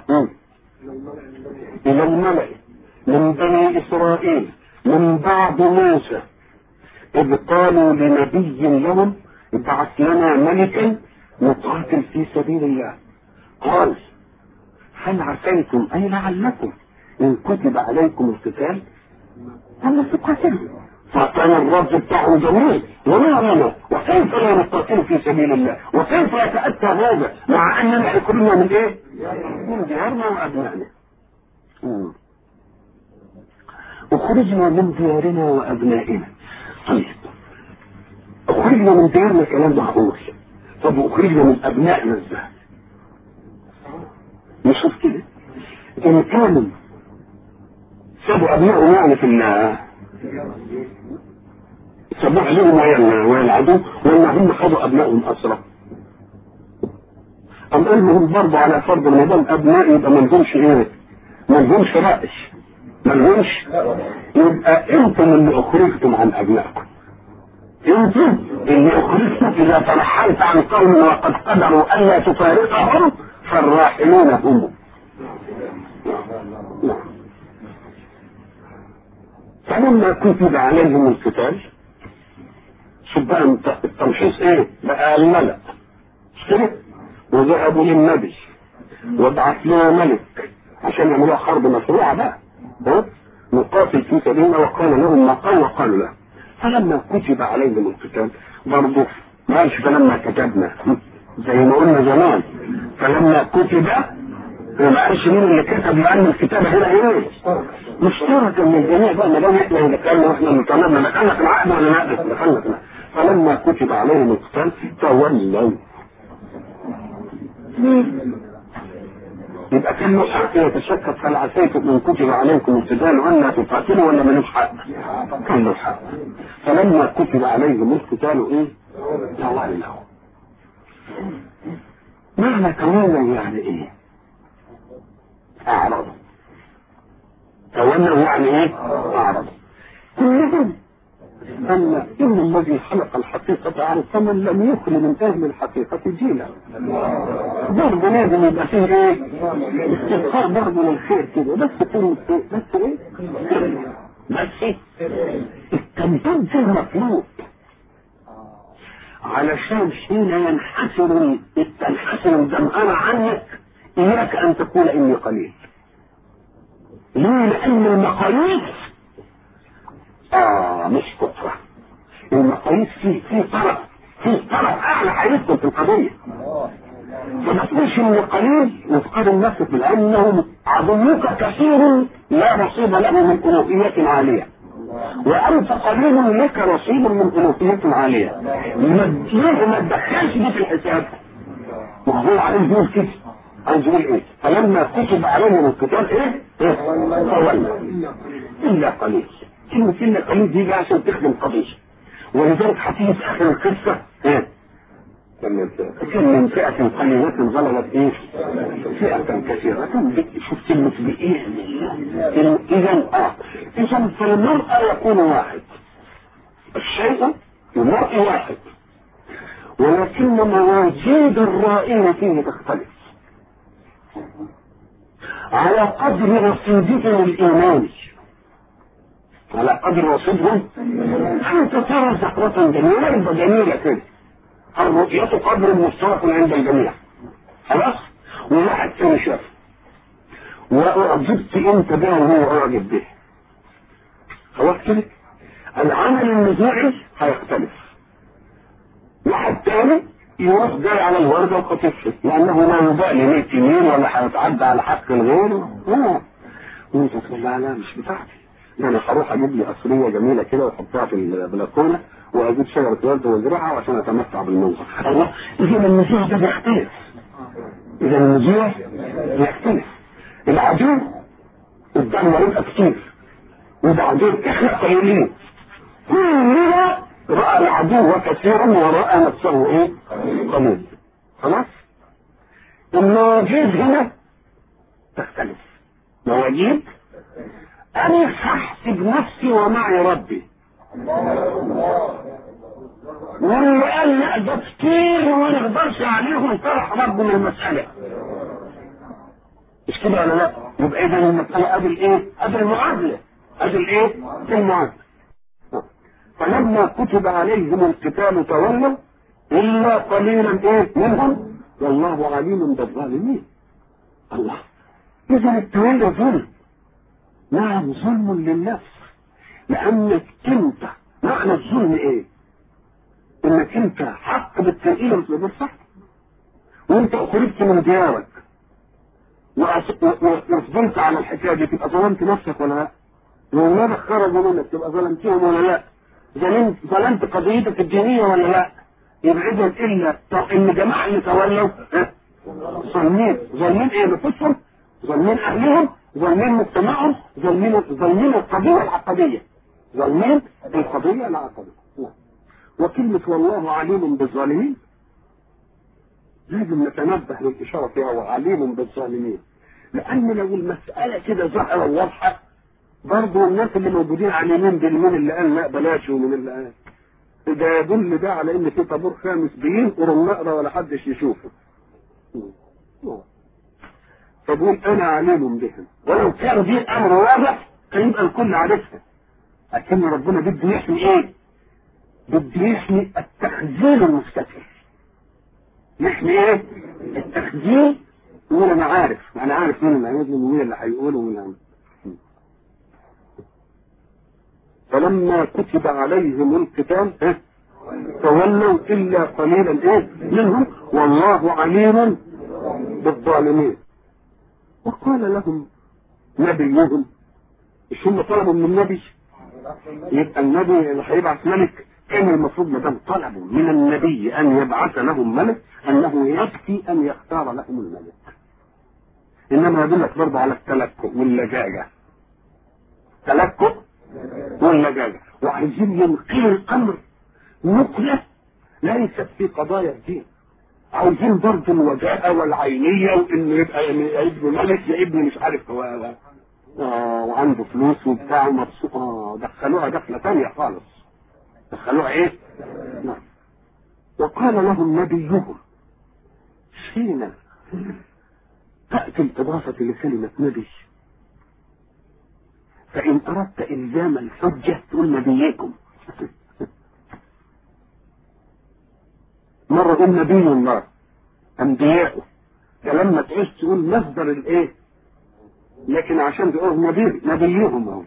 الى الملأ من بني اسرائيل من بعد موسى اذ قالوا لنبي لهم ابعث لنا ملكا نقاتل في سبيل الله قال هل عسيتم اي لعلكم ان كتب عليكم القتال الا تقاتلوا فكان الرد بتاعهم جميل وما لنا وكيف لا نقاتل في سبيل الله وكيف يتأتى هذا مع أننا كلنا من إيه؟ من ديارنا وأبنائنا مم. أخرجنا من ديارنا وأبنائنا طيب أخرجنا من ديارنا كلام معقول طب أخرجنا من أبنائنا إزاي؟ نشوف كده إن كانوا سابوا أبنائهم يعني في ال سابوه عليهم ويا ويا العدو ولا هم خدوا أبنائهم أسرى أم أنهم برضه على فرض ما دام أبناء يبقى ما لهمش إيه؟ ما لهمش رأي ما لهمش يبقى أنتم اللي أخرجتم عن أبنائكم انتم اللي اخرجتم اذا ترحلت عن قوم وقد قدروا الا تفارقهم فالراحلون هم فلما كتب عليهم القتال شوف بقى التمحيص ايه بقى الملأ مش كده وذهبوا للنبي وابعث لنا ملك عشان يعملوها حرب مشروعه بقى ها نقاتل في سبيل الله وقال لهم ما قال وقالوا له فلما كتب عليهم القتال برضه ما قالش فلما كتبنا زي ما قلنا زمان فلما كتب ما قالش مين اللي كتب لان الكتابه هنا ايه؟ مشتركه من الجميع بقى ما دام احنا اللي كنا واحنا اللي طلبنا دخلنا في العقد ولا لا؟ دخلنا في فلما كتب عليهم القتال تولوا يبقى كان له حق يتشكك هل عسيتم ان كتب عليكم القتال ان تقاتلوا ولا ملوش حق؟ كان له حق فلما كتب عليهم القتال ايه؟ تولوا معنى تولوا يعني ايه؟ اعرضوا تولوا يعني ايه؟ اعرضوا كلهم أن إن الذي خلق الحقيقة عن ثمن لم يخل من أهل الحقيقة جيلا برضه لازم يبقى فيه إيه؟ استبقاء برضه للخير كده بس كلمة إيه؟ بس إيه؟ بس إيه؟ التمثيل فيه مطلوب علشان حين ينحسر تنحسر الجمهرة عنك إياك أن تقول إني قليل ليه؟ لأن المقاييس آه مش كفرة المقاييس في في طرف في طرف أعلى هيدخل في القضية فما تقولش إن قليل وتقارن نفسك بأنهم عظمك كثير لا نصيب له من ألوهية عالية وأنت قليل لك نصيب من ألوهية عالية ليه ما تدخلش دي في الحساب وهو عايز يقول كده عايز يقول ايه فلما كتب عليهم القتال ايه؟ ايه؟ تولى الا قليل كلمة إلا قليل دي جاية عشان تخدم قضية ولذلك هتيجي في آخر القصة ايه؟ كم من فئة قليلة غلبت ايه؟ فئة كثيرة شوف كلمة بإيه؟ إذا اه إذا فالمرأة يكون واحد الشيء المرء واحد ولكن مواجيد الرائين فيه تختلف على قدر رصيدهم الإيماني على قدر رصيدهم أنت ترى زهرة جميلة يبقى جميلة كده الرؤية قدر مشترك عند الجميع خلاص وواحد تاني شاف وأعجبت أنت به وهو أعجب به خلاص كده العمل النزاعي هيختلف واحد تاني يروح جاي على الوردة وخطفها لأنه لا يبالي ميت يمين ولا هيتعدى على حق الغير آه. وانت تقول لا لا مش بتاعتي ده انا هروح اجيب لي قصريه جميله كده واحطها في البلكونه واجيب شجره ورد وازرعها عشان اتمتع بالمنظر الله اذا النزوع ده بيختلف اذا النزوع بيختلف العدو قدامنا يبقى كتير وبعدين احنا قليلين كلنا راى العدو كثيرا وراى نفسه ايه قليل خلاص المواجيد هنا تختلف مواجيد أنا أحسب نفسي ومعي ربي واللي قال لا ده كتير وما نقدرش عليهم طرح ربنا المسألة مش كده ولا لا؟ يبقى إذا المسألة قبل إيه؟ قبل المعادلة قبل إيه؟ المعادلة فلما كتب عليهم القتال تولوا إلا قليلا إيه؟ منهم والله عليم بالظالمين الله إذا التولي ظلم نعم ظلم للنفس لأنك أنت معنى الظلم ايه؟ انك انت حق بالتنقيل مش بالصح وانت اخرجت من ديارك وفضلت على الحكايه دي تبقى ظلمت نفسك ولا لا؟ واولادك خرجوا منك تبقى ظلمتهم ولا لا؟ ظلمت ظلمت قضيتك الدينيه ولا لا؟ يبقى اذا الا ان جماعه اللي تولوا ظالمين ظالمين ايه نفوسهم؟ ظالمين اهلهم؟ ظالمين مجتمعهم؟ ظالمين ظالمين القضيه العقديه ظالمين القضيه العقديه وكلمة والله عليم بالظالمين لازم نتنبه للإشارة فيها وعليم بالظالمين لأن لو المسألة كده ظاهرة وواضحة برضه الناس اللي موجودين عليمين بالمين اللي قال لا بلاش ومن اللي قال ده يدل ده على ان في طابور خامس بينقر النقرة ولا حدش يشوفه فبقول انا عليم بهم ولو كان دي امر واضح كان يبقى الكل عارفها لكن ربنا بده يحمي ايه؟ بده يحمي التخزين المستتر يحمي ايه؟ التخزين يقول انا عارف انا عارف مين اللي هيظلم ومين اللي هيقول ومين اللي فلما كتب عليهم القتال إيه؟ تولوا الا قليلا ايه منهم والله عليم بالظالمين وقال لهم نبيهم مش هم طلبوا من النبي يبقى النبي اللي هيبعث ملك كان المفروض ما دام طلبوا من النبي ان يبعث لهم ملك انه يكفي ان يختار لهم الملك انما يدلك برضه على التلكؤ واللجاجه تلكؤ واللجاجه وعايزين ينقلوا الامر نقله ليست في قضايا الدين عاوزين برضه الوجاهه والعينيه وانه يبقى يا ابن ملك يا ابن مش عارف هو آه وعنده فلوس وبتاع ومبسوط اه دخلوها دخله ثانيه خالص دخلوها ايه؟ نعم وقال لهم نبيهم حين تأتي الإضافة لكلمة نبي فإن أردت إلزام الحجة تقول نبيكم مرة تقول نبي الله أنبياءه فلما تعيش تقول مصدر الإيه؟ لكن عشان تقول نبي نبيهم أهو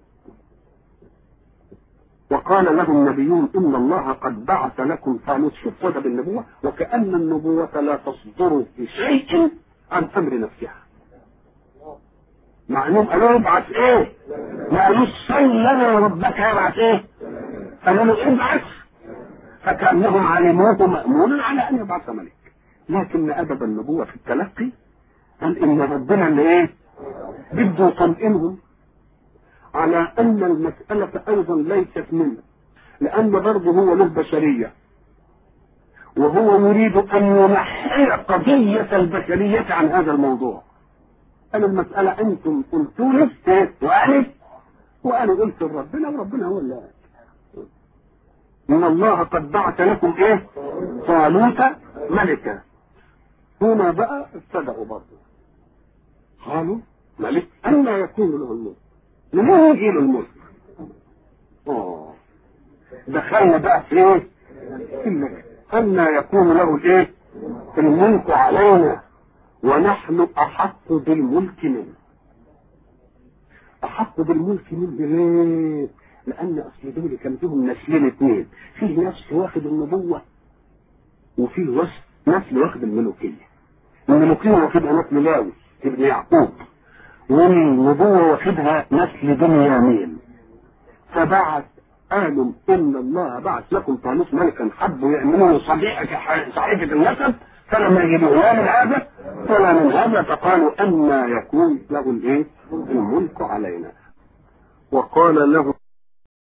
وقال لهم نبيون ان الله قد بعث لكم طالوت شوف صدى بالنبوه وكان النبوه لا تصدر في شيء عن امر نفسها مع انهم قالوا ابعث ايه؟ ما قالوش صل لنا ربك يبعث ايه؟ قالوا له ابعث فكانهم علموه مامون على ان يبعث ملك لكن ادب النبوه في التلقي قال ان ربنا اللي ايه؟ بده يطمئنهم على ان المسألة ايضا ليست منه لان برضه هو له بشرية وهو يريد ان ينحي قضية البشرية عن هذا الموضوع انا المسألة انتم قلتوا لي وانا وانا قلت لربنا وربنا هو اللي قال ان الله قد بعث لكم ايه طالوت ملكا هنا بقى ابتدأوا برضه قالوا ملك أن يكون له الملك منين يجي له الملك؟ اه دخلنا بقى في ايه؟ في الملك أن يكون له الايه؟ الملك علينا ونحن أحق بالملك منه أحق بالملك منه ليه؟ لأن أصل دول كان فيهم نسلين اثنين فيه نسل واخد النبوة وفيه وسط نسل واخد الملوكية الملوكية واخدها نسل لاوي ابن يعقوب والنبوة واخدها نسل بنيامين فبعث قالوا ان الله بعث لكم طالوت ملكا حبوا يعملوا صديقة صحيفة النسب فلما يجدوا لا من هذا ولا من هذا فقالوا ان يكون له الايه الملك علينا وقال له